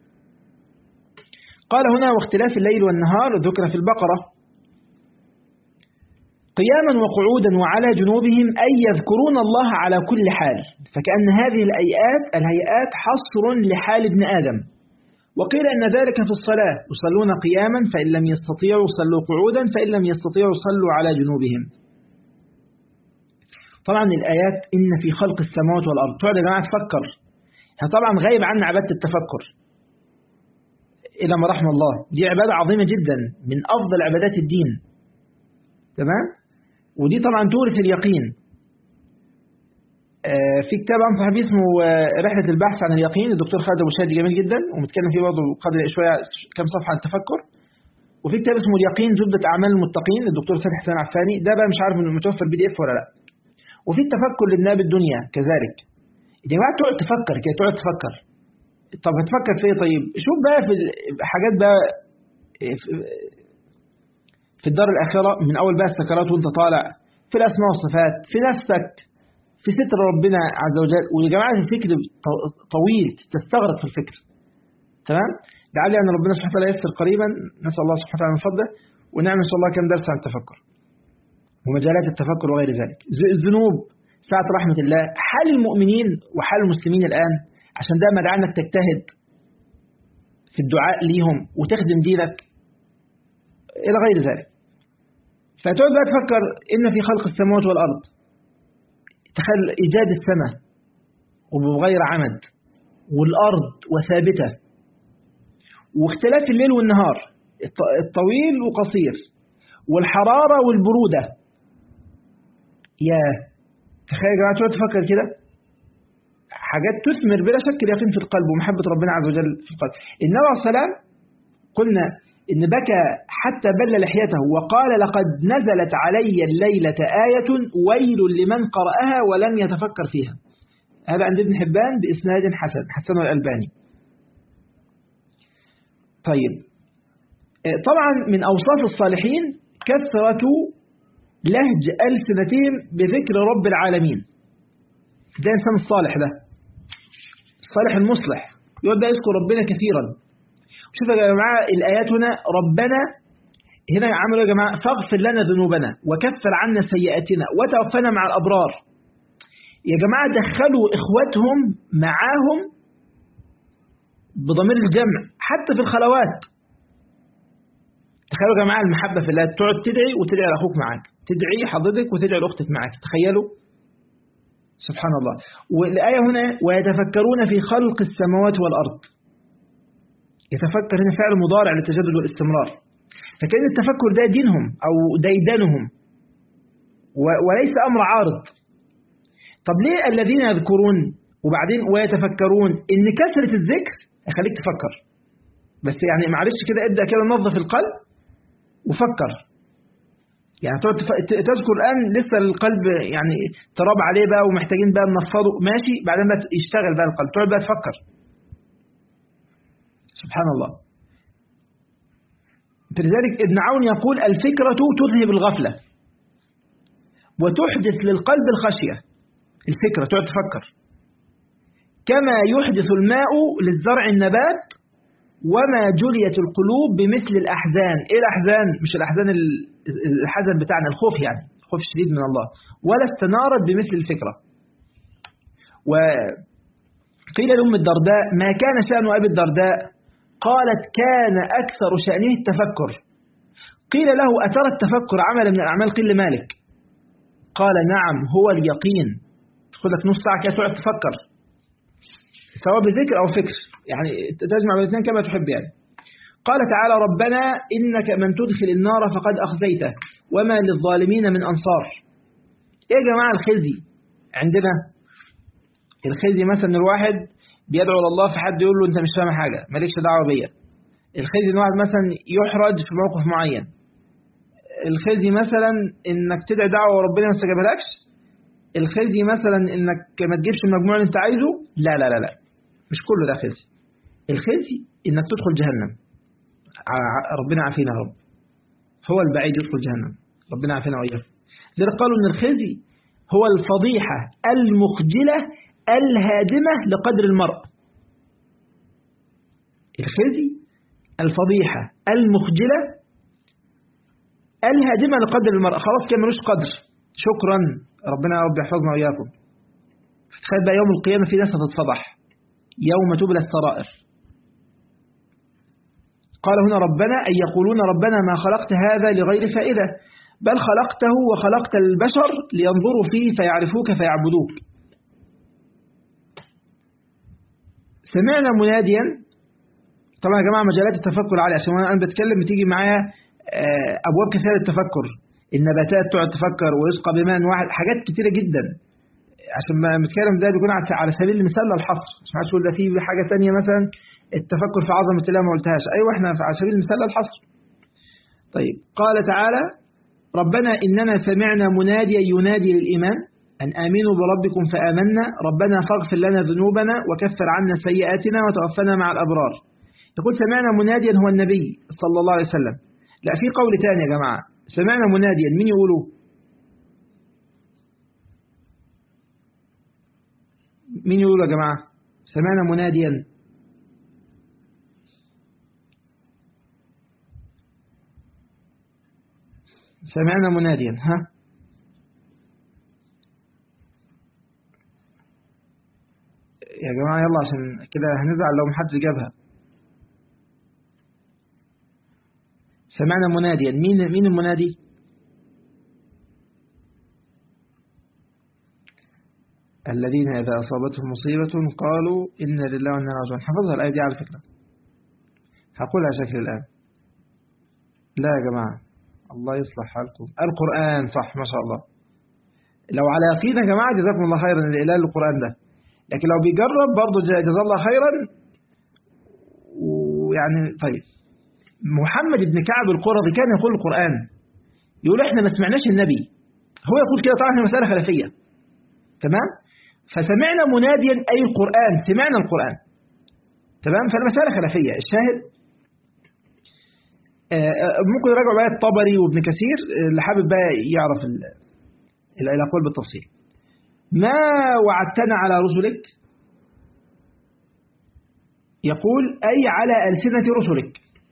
قال هنا واختلاف الليل والنهار ذكر في البقرة قياما وقعودا وعلى جنوبهم أي يذكرون الله على كل حال فكأن هذه الأيات الهيئات حصر لحال ابن آدم وقيل أن ذلك في الصلاة يصلون قياما فإن لم يستطيعوا صلوا قعودا فإن لم يستطيعوا صلوا على جنوبهم طبعا الآيات إن في خلق السماوات والأرض تقعد يا جماعة تفكر طبعا غايب عنا عبادة التفكر إلى ما رحم الله دي عبادة عظيمة جدا من أفضل عبادات الدين تمام ودي طبعا تورث اليقين في كتاب أنصح بيه اسمه رحلة البحث عن اليقين الدكتور خالد أبو شادي جميل جدا ومتكلم فيه برضه قدر شوية كم صفحة عن التفكر وفي كتاب اسمه اليقين زبدة أعمال المتقين للدكتور سامح حسين عفاني ده بقى مش عارف متوفر بي دي اف ولا لا وفي التفكر لابن ابي الدنيا كذلك يا جماعة تقعد تفكر كده تقعد تفكر طب هتفكر في ايه طيب شوف بقى في حاجات بقى في الدار الآخرة من أول بقى السكرات وانت طالع في الأسماء والصفات في نفسك في ستر ربنا عز وجل ويا جماعة الفكر طويل تستغرق في الفكر تمام لعل أن ربنا سبحانه وتعالى يسر قريبا نسأل الله سبحانه وتعالى من فضله ونعمل إن شاء الله كم درس عن التفكر ومجالات التفكر وغير ذلك الذنوب ساعة رحمة الله حال المؤمنين وحال المسلمين الآن عشان ده مدعى انك تجتهد في الدعاء ليهم وتخدم دينك إلى غير ذلك فتقعد بقى تفكر إن في خلق السماوات والأرض تخيل إيجاد السماء وبغير عمد والأرض وثابتة واختلاف الليل والنهار الطويل وقصير والحرارة والبرودة يا تخيل يا جماعة تقعد تفكر كده حاجات تثمر بلا شك اليقين في القلب ومحبة ربنا عز وجل في القلب النبي عليه السلام قلنا إن بكى حتى بل لحيته وقال لقد نزلت علي الليلة آية ويل لمن قرأها ولم يتفكر فيها هذا عند ابن حبان بإسناد حسن حسن الألباني طيب طبعا من أوصاف الصالحين كثرة لهج ألسنتهم بذكر رب العالمين ده إنسان الصالح ده الصالح المصلح يقعد بقى يذكر ربنا كثيرا شوفوا يا جماعة الآيات هنا ربنا هنا عملوا يا جماعة فاغفر لنا ذنوبنا وكفر عنا سيئاتنا وتوفنا مع الأبرار يا جماعة دخلوا إخواتهم معاهم بضمير الجمع حتى في الخلوات تخيلوا يا جماعة المحبة في الله تقعد تدعي وتدعي لأخوك معاك تدعي حضرتك وتدعي لأختك معاك تخيلوا سبحان الله والآية هنا ويتفكرون في خلق السماوات والأرض يتفكر هنا فعل مضارع للتجدد والاستمرار فكان التفكر ده دينهم أو ديدانهم وليس أمر عارض طب ليه الذين يذكرون وبعدين ويتفكرون إن كثرة الذكر يخليك تفكر بس يعني معلش كده ابدأ كده نظف القلب وفكر يعني تقعد تذكر الآن لسه القلب يعني تراب عليه بقى ومحتاجين بقى ننفضه ماشي بعدين بقى يشتغل بقى القلب تقعد بقى تفكر سبحان الله لذلك ابن عون يقول الفكرة تذهب الغفلة وتحدث للقلب الخشية الفكرة تقعد تفكر كما يحدث الماء للزرع النبات وما جليت القلوب بمثل الأحزان إيه الأحزان مش الأحزان الحزن بتاعنا الخوف يعني الخوف الشديد من الله ولا استنارت بمثل الفكرة وقيل لأم الدرداء ما كان شأن أبي الدرداء قالت كان أكثر شأنه التفكر قيل له أترى التفكر عمل من الأعمال قيل مالك قال نعم هو اليقين تدخل لك نص ساعة كده تقعد تفكر سواء بذكر أو فكر يعني تجمع بين الاثنين كما تحب يعني قال تعالى ربنا إنك من تدخل النار فقد أخزيته وما للظالمين من أنصار إيه يا جماعة الخزي عندنا الخزي مثلا الواحد بيدعو لله في حد يقول له أنت مش فاهم حاجة مالكش دعوة بيا الخزي ان واحد مثلا يحرج في موقف معين الخزي مثلا انك تدعي دعوه وربنا ما استجابلكش الخزي مثلا انك ما تجيبش المجموع اللي انت عايزه لا لا لا لا مش كله ده خزي الخزي انك تدخل جهنم ربنا عافينا يا رب هو البعيد يدخل جهنم ربنا عافينا واياه لذلك قالوا ان الخزي هو الفضيحه المخجله الهادمه لقدر المرء الخزي الفضيحة المخجلة الهادمة لقدر المرأة خلاص كان ملوش قدر شكرا ربنا يا رب يحفظنا وإياكم تخيل بقى يوم القيامة في ناس هتتفضح يوم تبلى السرائر قال هنا ربنا أن يقولون ربنا ما خلقت هذا لغير فائدة بل خلقته وخلقت البشر لينظروا فيه فيعرفوك فيعبدوك سمعنا مناديا طبعا يا جماعة مجالات التفكر عالية عشان أنا بتكلم بتيجي معايا أبواب كثيرة للتفكر النباتات تقعد تفكر ويسقى بماء واحد حاجات كتيرة جدا عشان ما بنتكلم ده بيكون على سبيل المثال للحصر مش عايز اقول ده في حاجة ثانيه مثلا التفكر في عظمة الله ما قلتهاش أيوة احنا على سبيل المثال للحصر طيب قال تعالى ربنا إننا سمعنا مناديا ينادي للإيمان أن آمنوا بربكم فآمنا ربنا فاغفر لنا ذنوبنا وكفر عنا سيئاتنا وتوفنا مع الأبرار يقول سمعنا مناديا هو النبي صلى الله عليه وسلم لا في قول ثاني يا جماعة سمعنا مناديا مين يقولوا مين يقولوا يا جماعة سمعنا مناديا سمعنا مناديا ها يا جماعة يلا عشان كده هنزعل لو محدش جابها سمعنا مناديا مين مين المنادي الذين إذا أصابتهم مصيبة قالوا إن لله وإنا راجعون حفظها الآية دي على فكرة هقولها شكل الآن لا يا جماعة الله يصلح حالكم القرآن صح ما شاء الله لو على يقين يا جماعة جزاكم الله خيرا الإعلان للقرآن ده لكن لو بيجرب برضه جزا الله خيرا ويعني طيب محمد بن كعب القرظي كان يقول القرآن يقول احنا ما سمعناش النبي هو يقول كده طبعا مسألة خلفية تمام فسمعنا مناديا أي القرآن سمعنا القرآن تمام فالمسألة خلفية الشاهد ممكن يراجعوا بقى الطبري وابن كثير اللي حابب بقى يعرف الأقوال بالتفصيل ما وعدتنا على رسلك يقول أي على ألسنة رسلك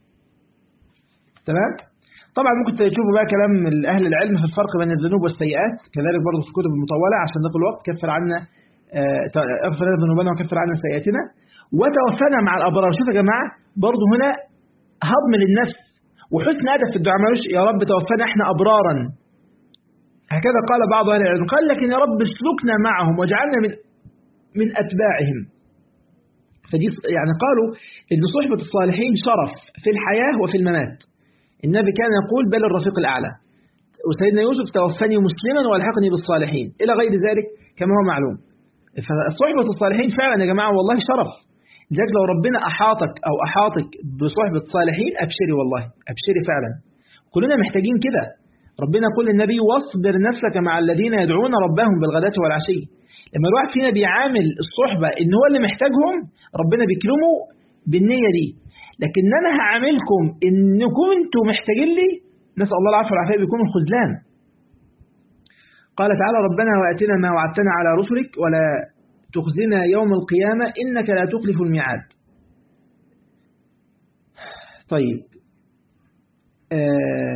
تمام طبعا ممكن تشوفوا بقى كلام أهل العلم في الفرق بين الذنوب والسيئات كذلك برضه في الكتب المطولة عشان نقل الوقت كفر عنا اغفر لنا ذنوبنا وكفر عنا سيئاتنا وتوفنا مع الأبرار شوف يا جماعة برضه هنا هضم للنفس وحسن أدب في الدعاء مالوش يا رب توفنا احنا أبرارا هكذا قال بعض أهل العلم قال لكن يا رب اسلكنا معهم واجعلنا من من أتباعهم فدي يعني قالوا إن صحبة الصالحين شرف في الحياة وفي الممات النبي كان يقول بل الرفيق الأعلى وسيدنا يوسف توفني مسلما والحقني بالصالحين إلى غير ذلك كما هو معلوم فصحبة الصالحين فعلا يا جماعة والله شرف لذلك لو ربنا أحاطك أو أحاطك بصحبة الصالحين أبشري والله أبشري فعلا كلنا محتاجين كده ربنا يقول للنبي واصبر نفسك مع الذين يدعون ربهم بالغداة والعشي لما الواحد فينا بيعامل الصحبة إن هو اللي محتاجهم ربنا بيكرمه بالنية دي لكن أنا هعاملكم إن كنتوا محتاجين لي نسأل الله العافية والعافية بيكون الخذلان قال تعالى ربنا وأتنا ما وعدتنا على رسلك ولا تخزنا يوم القيامة إنك لا تخلف الميعاد طيب آه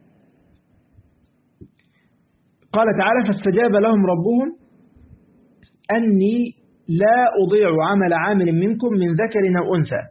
قال تعالى فاستجاب لهم ربهم أني لا أضيع عمل عامل منكم من ذكر أو أنثى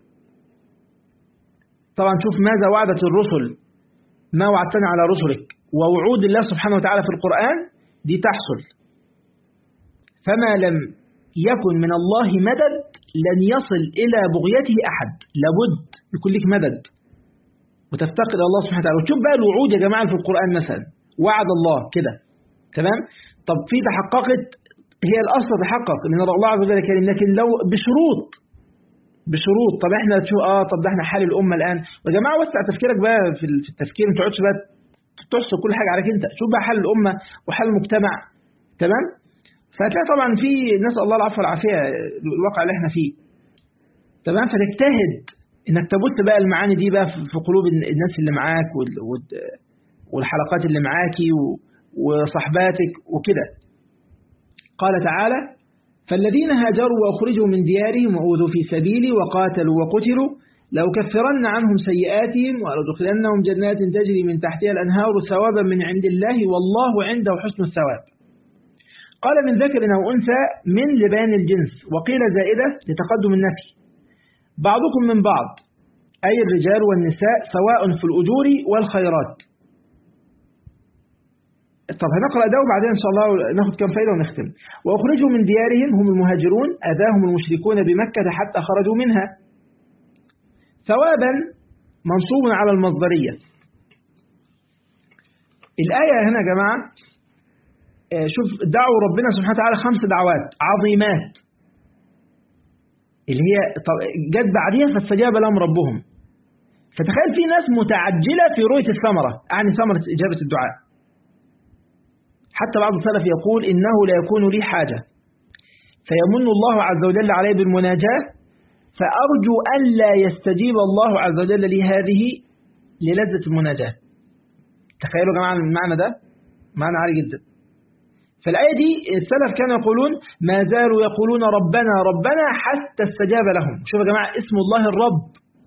طبعا شوف ماذا وعدت الرسل ما وعدتنا على رسلك ووعود الله سبحانه وتعالى في القرآن دي تحصل فما لم يكن من الله مدد لن يصل إلى بغيته أحد لابد يكون لك مدد وتفتقد الله سبحانه وتعالى وتشوف بقى الوعود يا جماعة في القرآن مثلا وعد الله كده تمام طب في تحققت هي الأصل تحقق إن الله عز وجل كريم لكن لو بشروط بشروط طب احنا تشوف اه طب ده احنا حال الأمة الآن يا جماعة وسع تفكيرك بقى في التفكير ما تقعدش بقى تحصر كل حاجة عليك انت شوف بقى حال الأمة وحال المجتمع تمام فهتلاقي طبعا في نسأل الله العفو والعافية الواقع اللي احنا فيه تمام فتجتهد انك تبث بقى المعاني دي بقى في قلوب الناس اللي معاك والحلقات اللي معاكي وصحباتك وكده قال تعالى فالذين هاجروا وأخرجوا من ديارهم وأوذوا في سبيلي وقاتلوا وقتلوا لأكفرن عنهم سيئاتهم ولأدخلنهم جنات تجري من تحتها الأنهار ثوابا من عند الله والله عنده حسن الثواب قال من ذكر أو أنثى من لبان الجنس وقيل زائدة لتقدم النفي بعضكم من بعض أي الرجال والنساء سواء في الأجور والخيرات طب هنقرأ ده وبعدين إن شاء الله ناخد كم فايدة ونختم وأخرجوا من ديارهم هم المهاجرون أذاهم المشركون بمكة حتى خرجوا منها ثوابا منصوب على المصدرية الآية هنا يا جماعة شوف دعوا ربنا سبحانه وتعالى خمس دعوات عظيمات اللي هي جت بعديها فاستجاب لهم ربهم فتخيل في ناس متعجلة في رؤية الثمرة يعني ثمرة إجابة الدعاء حتى بعض السلف يقول إنه لا يكون لي حاجة فيمن الله عز وجل علي بالمناجاة فأرجو أن لا يستجيب الله عز وجل لي هذه للذة المناجاة تخيلوا يا جماعة المعنى ده معنى عالي جدا فالآية دي السلف كانوا يقولون ما زالوا يقولون ربنا ربنا حتى استجاب لهم شوفوا يا جماعة اسم الله الرب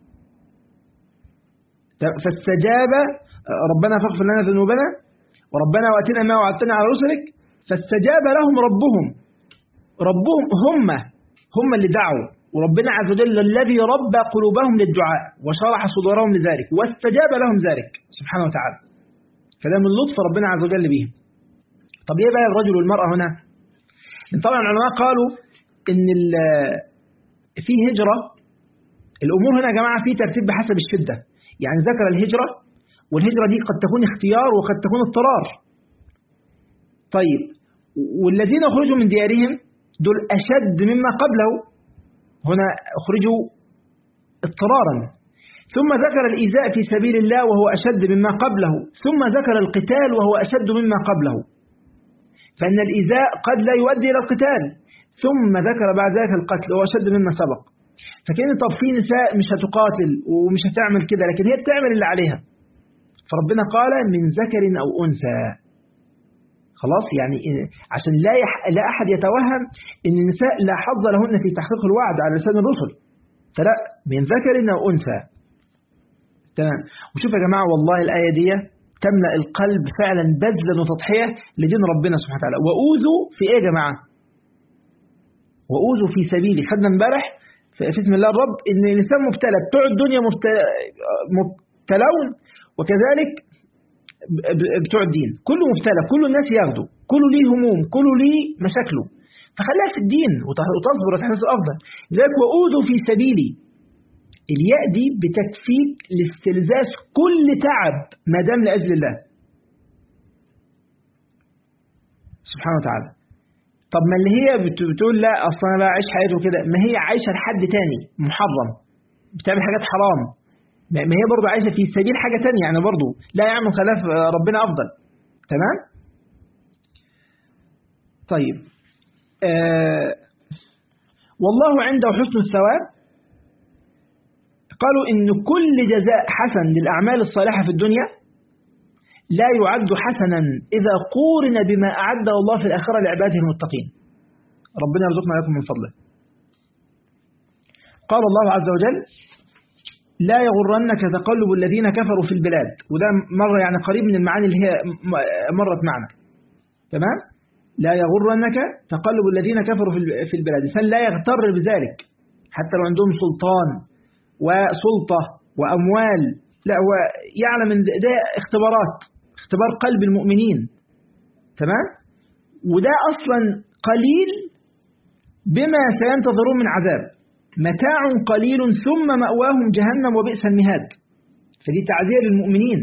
فاستجاب ربنا فاغفر لنا ذنوبنا وربنا واتنا ما وعدتنا على رسلك فاستجاب لهم ربهم ربهم هم هم اللي دعوا وربنا عز وجل الذي ربى قلوبهم للدعاء وشرح صدورهم لذلك واستجاب لهم ذلك سبحانه وتعالى فده من لطف ربنا عز وجل بهم طب ايه بقى الرجل والمرأة هنا طبعا العلماء قالوا ان في هجرة الأمور هنا يا جماعة في ترتيب بحسب الشدة يعني ذكر الهجرة والهجرة دي قد تكون اختيار وقد تكون اضطرار طيب والذين أخرجوا من ديارهم دول أشد مما قبله هنا أخرجوا اضطرارا ثم ذكر الإيذاء في سبيل الله وهو أشد مما قبله ثم ذكر القتال وهو أشد مما قبله فإن الإيذاء قد لا يؤدي إلى القتال ثم ذكر بعد ذلك القتل وهو أشد مما سبق فكان طب في نساء مش هتقاتل ومش هتعمل كده لكن هي بتعمل اللي عليها فربنا قال من ذكر أو أنثى خلاص يعني عشان لا يح... لا أحد يتوهم أن النساء لا حظ لهن في تحقيق الوعد على لسان الرسل فلا من ذكر أو أنثى تمام وشوف يا جماعة والله الآية دي تملأ القلب فعلا بذلا وتضحية لدين ربنا سبحانه وتعالى وأوذوا في إيه يا جماعة وأوذوا في سبيلي خدنا امبارح في اسم الله الرب إن الإنسان مبتلى بتوع الدنيا مبتلون وكذلك بتوع الدين كله مبتلى كل الناس ياخدوا كله ليه هموم كله ليه مشاكله فخليها في الدين وتصبر وتحس أفضل لذلك وأوذوا في سبيلي الياء دي بتكفيك لاستلزاز كل تعب ما دام لأجل الله سبحانه وتعالى طب ما اللي هي بتقول لا أصلا أنا بقى أعيش حياته كده ما هي عايشة لحد تاني محرم بتعمل حاجات حرام ما هي برضه عايشة في سبيل حاجة تانية يعني برضه لا يعمل خلاف ربنا أفضل تمام طيب آه والله عنده حسن الثواب قالوا إن كل جزاء حسن للأعمال الصالحة في الدنيا لا يعد حسنا إذا قورن بما أعده الله في الآخرة لعباده المتقين ربنا يرزقنا لكم من فضله قال الله عز وجل لا يغرنك تقلب الذين كفروا في البلاد وده مرة يعني قريب من المعاني اللي هي مرت معنا تمام لا يغرنك تقلب الذين كفروا في البلاد الإنسان لا يغتر بذلك حتى لو عندهم سلطان وسلطة وأموال لا هو يعلم ان ده اختبارات اختبار قلب المؤمنين تمام وده أصلا قليل بما سينتظرون من عذاب متاع قليل ثم مأواهم جهنم وبئس المهاد فدي تعذير للمؤمنين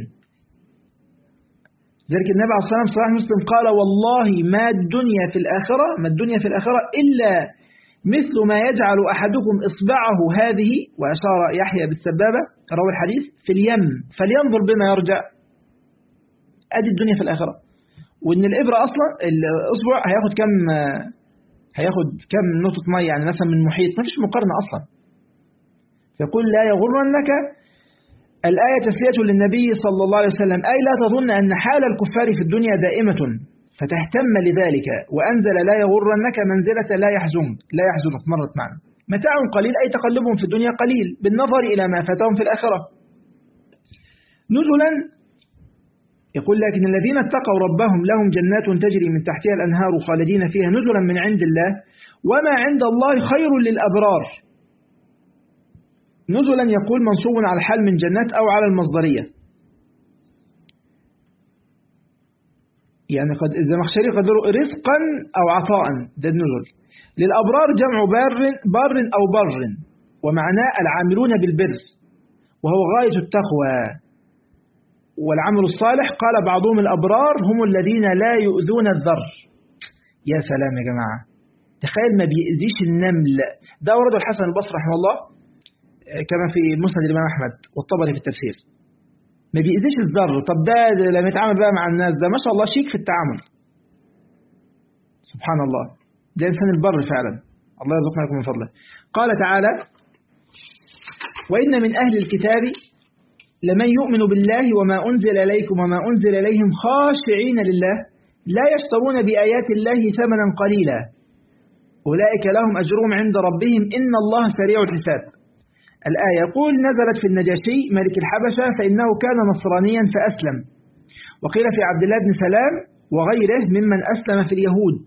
ذلك النبي عليه الصلاة والسلام مسلم قال والله ما الدنيا في الآخرة ما الدنيا في الآخرة إلا مثل ما يجعل أحدكم إصبعه هذه وأشار يحيى بالسبابة روى الحديث في اليم فلينظر بما يرجع أدي الدنيا في الآخرة وإن الإبرة أصلا الأصبع هياخد كم هياخد كم نقطة مية يعني مثلا من محيط ما فيش مقارنة أصلا يقول لا يغرنك الآية تسلية للنبي صلى الله عليه وسلم أي لا تظن أن حال الكفار في الدنيا دائمة فتهتم لذلك وأنزل لا يغرنك منزلة لا يحزنك لا يحزنك مرت معنا متاع قليل أي تقلبهم في الدنيا قليل بالنظر إلى ما فاتهم في الآخرة نزلا يقول لكن الذين اتقوا ربهم لهم جنات تجري من تحتها الأنهار خالدين فيها نزلا من عند الله وما عند الله خير للأبرار نزلا يقول منصوب على الحال من جنات أو على المصدرية يعني قد الزمخشري قدروا رزقا أو عطاء ده النزل للأبرار جمع بار, بار أو بر ومعناه العاملون بالبر وهو غاية التقوى والعمل الصالح قال بعضهم الأبرار هم الذين لا يؤذون الذر يا سلام يا جماعة تخيل ما بيأذيش النمل ده ورد الحسن البصري رحمه الله كما في مسند الإمام أحمد والطبري في التفسير ما بيأذيش الذر طب ده لما يتعامل بقى مع الناس ده ما شاء الله شيك في التعامل سبحان الله ده إنسان البر فعلا الله يرزقنا لكم من فضله قال تعالى وإن من أهل الكتاب لمن يؤمن بالله وما أنزل إليكم وما أنزل إليهم خاشعين لله لا يشترون بآيات الله ثمنا قليلا أولئك لهم أجرهم عند ربهم إن الله سريع الحساب الآية يقول نزلت في النجاشي ملك الحبشة فإنه كان نصرانيا فأسلم وقيل في عبد الله بن سلام وغيره ممن أسلم في اليهود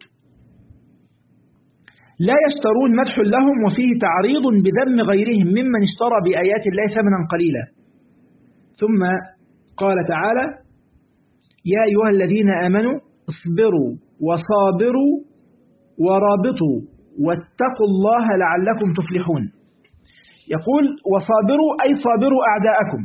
لا يشترون مدح لهم وفيه تعريض بذم غيرهم ممن اشترى بآيات الله ثمنا قليلا ثم قال تعالى يا أيها الذين آمنوا اصبروا وصابروا ورابطوا واتقوا الله لعلكم تفلحون يقول وصابروا أي صابروا أعداءكم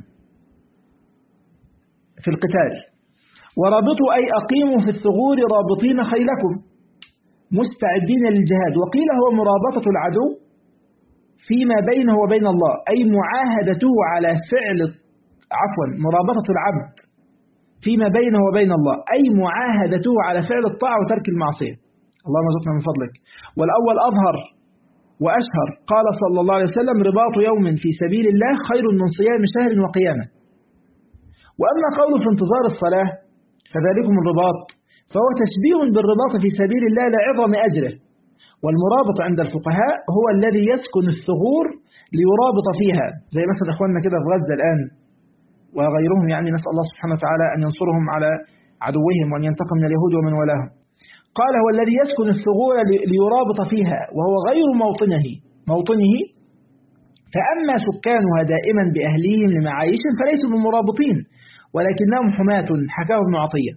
في القتال ورابطوا أي أقيموا في الثغور رابطين خيلكم مستعدين للجهاد وقيل هو مرابطة العدو فيما بينه وبين الله أي معاهدته على فعل عفوا مرابطة العبد فيما بينه وبين الله أي معاهدته على فعل الطاعة وترك المعصية اللهم ارزقنا من فضلك والأول أظهر وأشهر قال صلى الله عليه وسلم رباط يوم في سبيل الله خير من صيام شهر وقيامة وأما قول في انتظار الصلاة فذلكم الرباط فهو تشبيه بالرباط في سبيل الله لعظم أجره والمرابط عند الفقهاء هو الذي يسكن الثغور ليرابط فيها زي مثلا أخواننا كده في غزة الآن وغيرهم يعني نسأل الله سبحانه وتعالى أن ينصرهم على عدوهم وأن ينتقم من اليهود ومن ولاهم قال هو الذي يسكن الثغور ليرابط فيها وهو غير موطنه موطنه فأما سكانها دائما بأهليهم لمعايشهم فليسوا بمرابطين ولكنهم حماة حكاه ابن عطية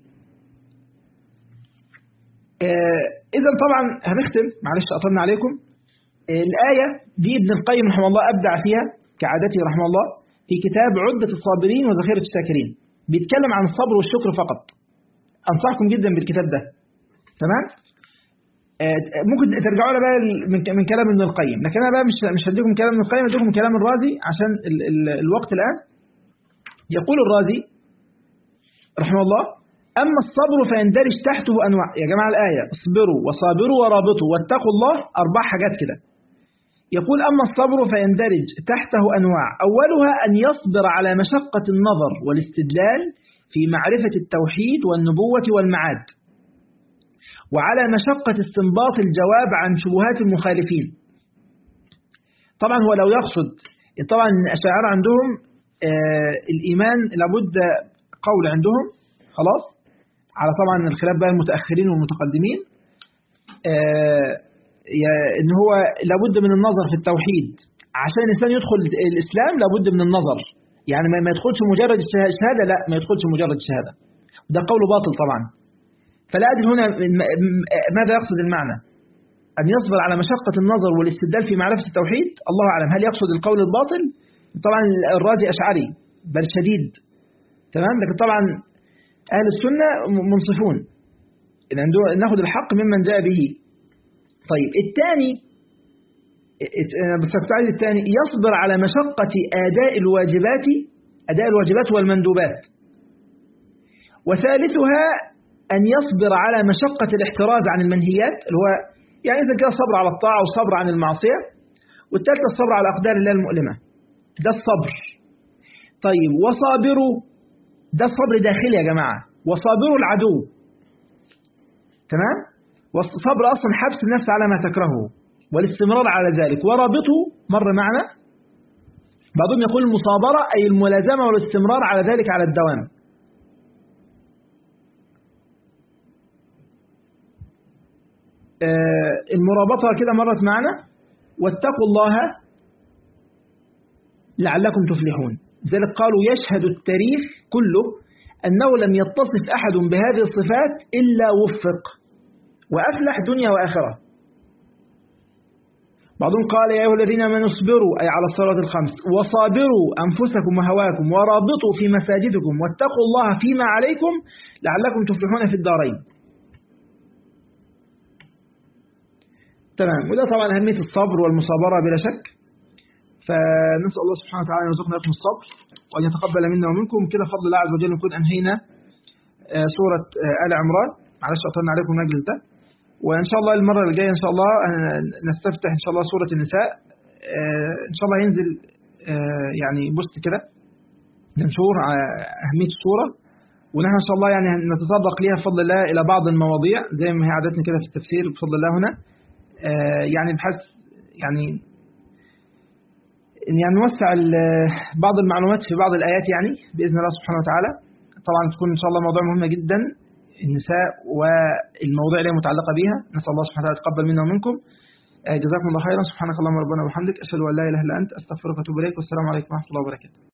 آه إذا طبعا هنختم معلش أطلنا عليكم آه الآية دي ابن القيم رحمه الله أبدع فيها كعادته رحمه الله في كتاب عدة الصابرين وذخيرة الشاكرين بيتكلم عن الصبر والشكر فقط أنصحكم جدا بالكتاب ده تمام آه ممكن ترجعوا له بقى من من كلام ابن القيم لكن انا بقى مش مش هديكم كلام ابن القيم هديكم كلام الرازي عشان ال ال الوقت الان يقول الرازي رحمه الله اما الصبر فيندرج تحته انواع يا جماعه الايه اصبروا وصابروا ورابطوا واتقوا الله اربع حاجات كده يقول أما الصبر فيندرج تحته أنواع أولها أن يصبر على مشقة النظر والاستدلال في معرفة التوحيد والنبوة والمعاد وعلى مشقة استنباط الجواب عن شبهات المخالفين طبعا هو لو يقصد طبعا الأشاعرة عندهم آه الإيمان لابد قول عندهم خلاص على طبعا الخلاف بين المتأخرين والمتقدمين آه ان هو لابد من النظر في التوحيد عشان الإنسان يدخل الإسلام لابد من النظر يعني ما يدخلش مجرد الشهادة لا ما يدخلش مجرد الشهادة ده قول باطل طبعا فلا أدري هنا ماذا يقصد المعنى أن يصبر على مشقة النظر والاستدلال في معرفة التوحيد الله أعلم هل يقصد القول الباطل طبعا الرازي أشعري بل شديد تمام لكن طبعا أهل السنة منصفون إن ناخذ الحق ممن جاء به طيب الثاني بس الثاني يصبر على مشقة أداء الواجبات أداء الواجبات والمندوبات وثالثها أن يصبر على مشقة الاحتراز عن المنهيات اللي هو يعني إذا كان صبر على الطاعة وصبر عن المعصية والثالثة الصبر على أقدار الله المؤلمة ده الصبر طيب وصابروا ده الصبر داخلي يا جماعة وصابروا العدو تمام والصبر أصلا حبس النفس على ما تكرهه والاستمرار على ذلك ورابطه مر معنا بعضهم يقول المصابرة أي الملازمة والاستمرار على ذلك على الدوام المرابطة كده مرت معنا واتقوا الله لعلكم تفلحون ذلك قالوا يشهد التاريخ كله أنه لم يتصف أحد بهذه الصفات إلا وفق وأفلح دنيا وآخرة بعضهم قال يا أيها الذين آمنوا اصبروا أي على الصلاة الخمس وصابروا أنفسكم وهواكم ورابطوا في مساجدكم واتقوا الله فيما عليكم لعلكم تفلحون في الدارين تمام وده طبعا أهمية الصبر والمصابرة بلا شك فنسأل الله سبحانه وتعالى أن يرزقنا لكم الصبر وأن يتقبل منا ومنكم كده فضل الله عز وجل نكون أنهينا سورة آل عمران معلش أطلنا عليكم المجلس ده وإن شاء الله المرة الجاية إن شاء الله نستفتح إن شاء الله سورة النساء إن شاء الله ينزل يعني بوست كده منشور على أهمية السورة ونحن إن شاء الله يعني نتطرق ليها بفضل الله إلى بعض المواضيع زي ما هي عادتنا كده في التفسير بفضل الله هنا يعني بحيث يعني يعني نوسع بعض المعلومات في بعض الآيات يعني بإذن الله سبحانه وتعالى طبعا تكون إن شاء الله موضوع مهمة جدا النساء والمواضيع اللي متعلقة بها نسأل الله سبحانه وتعالى يتقبل منا ومنكم جزاكم الله خيرا سبحانك اللهم ربنا وبحمدك أشهد أن لا إله إلا أنت أستغفرك وأتوب إليك والسلام عليكم ورحمة الله وبركاته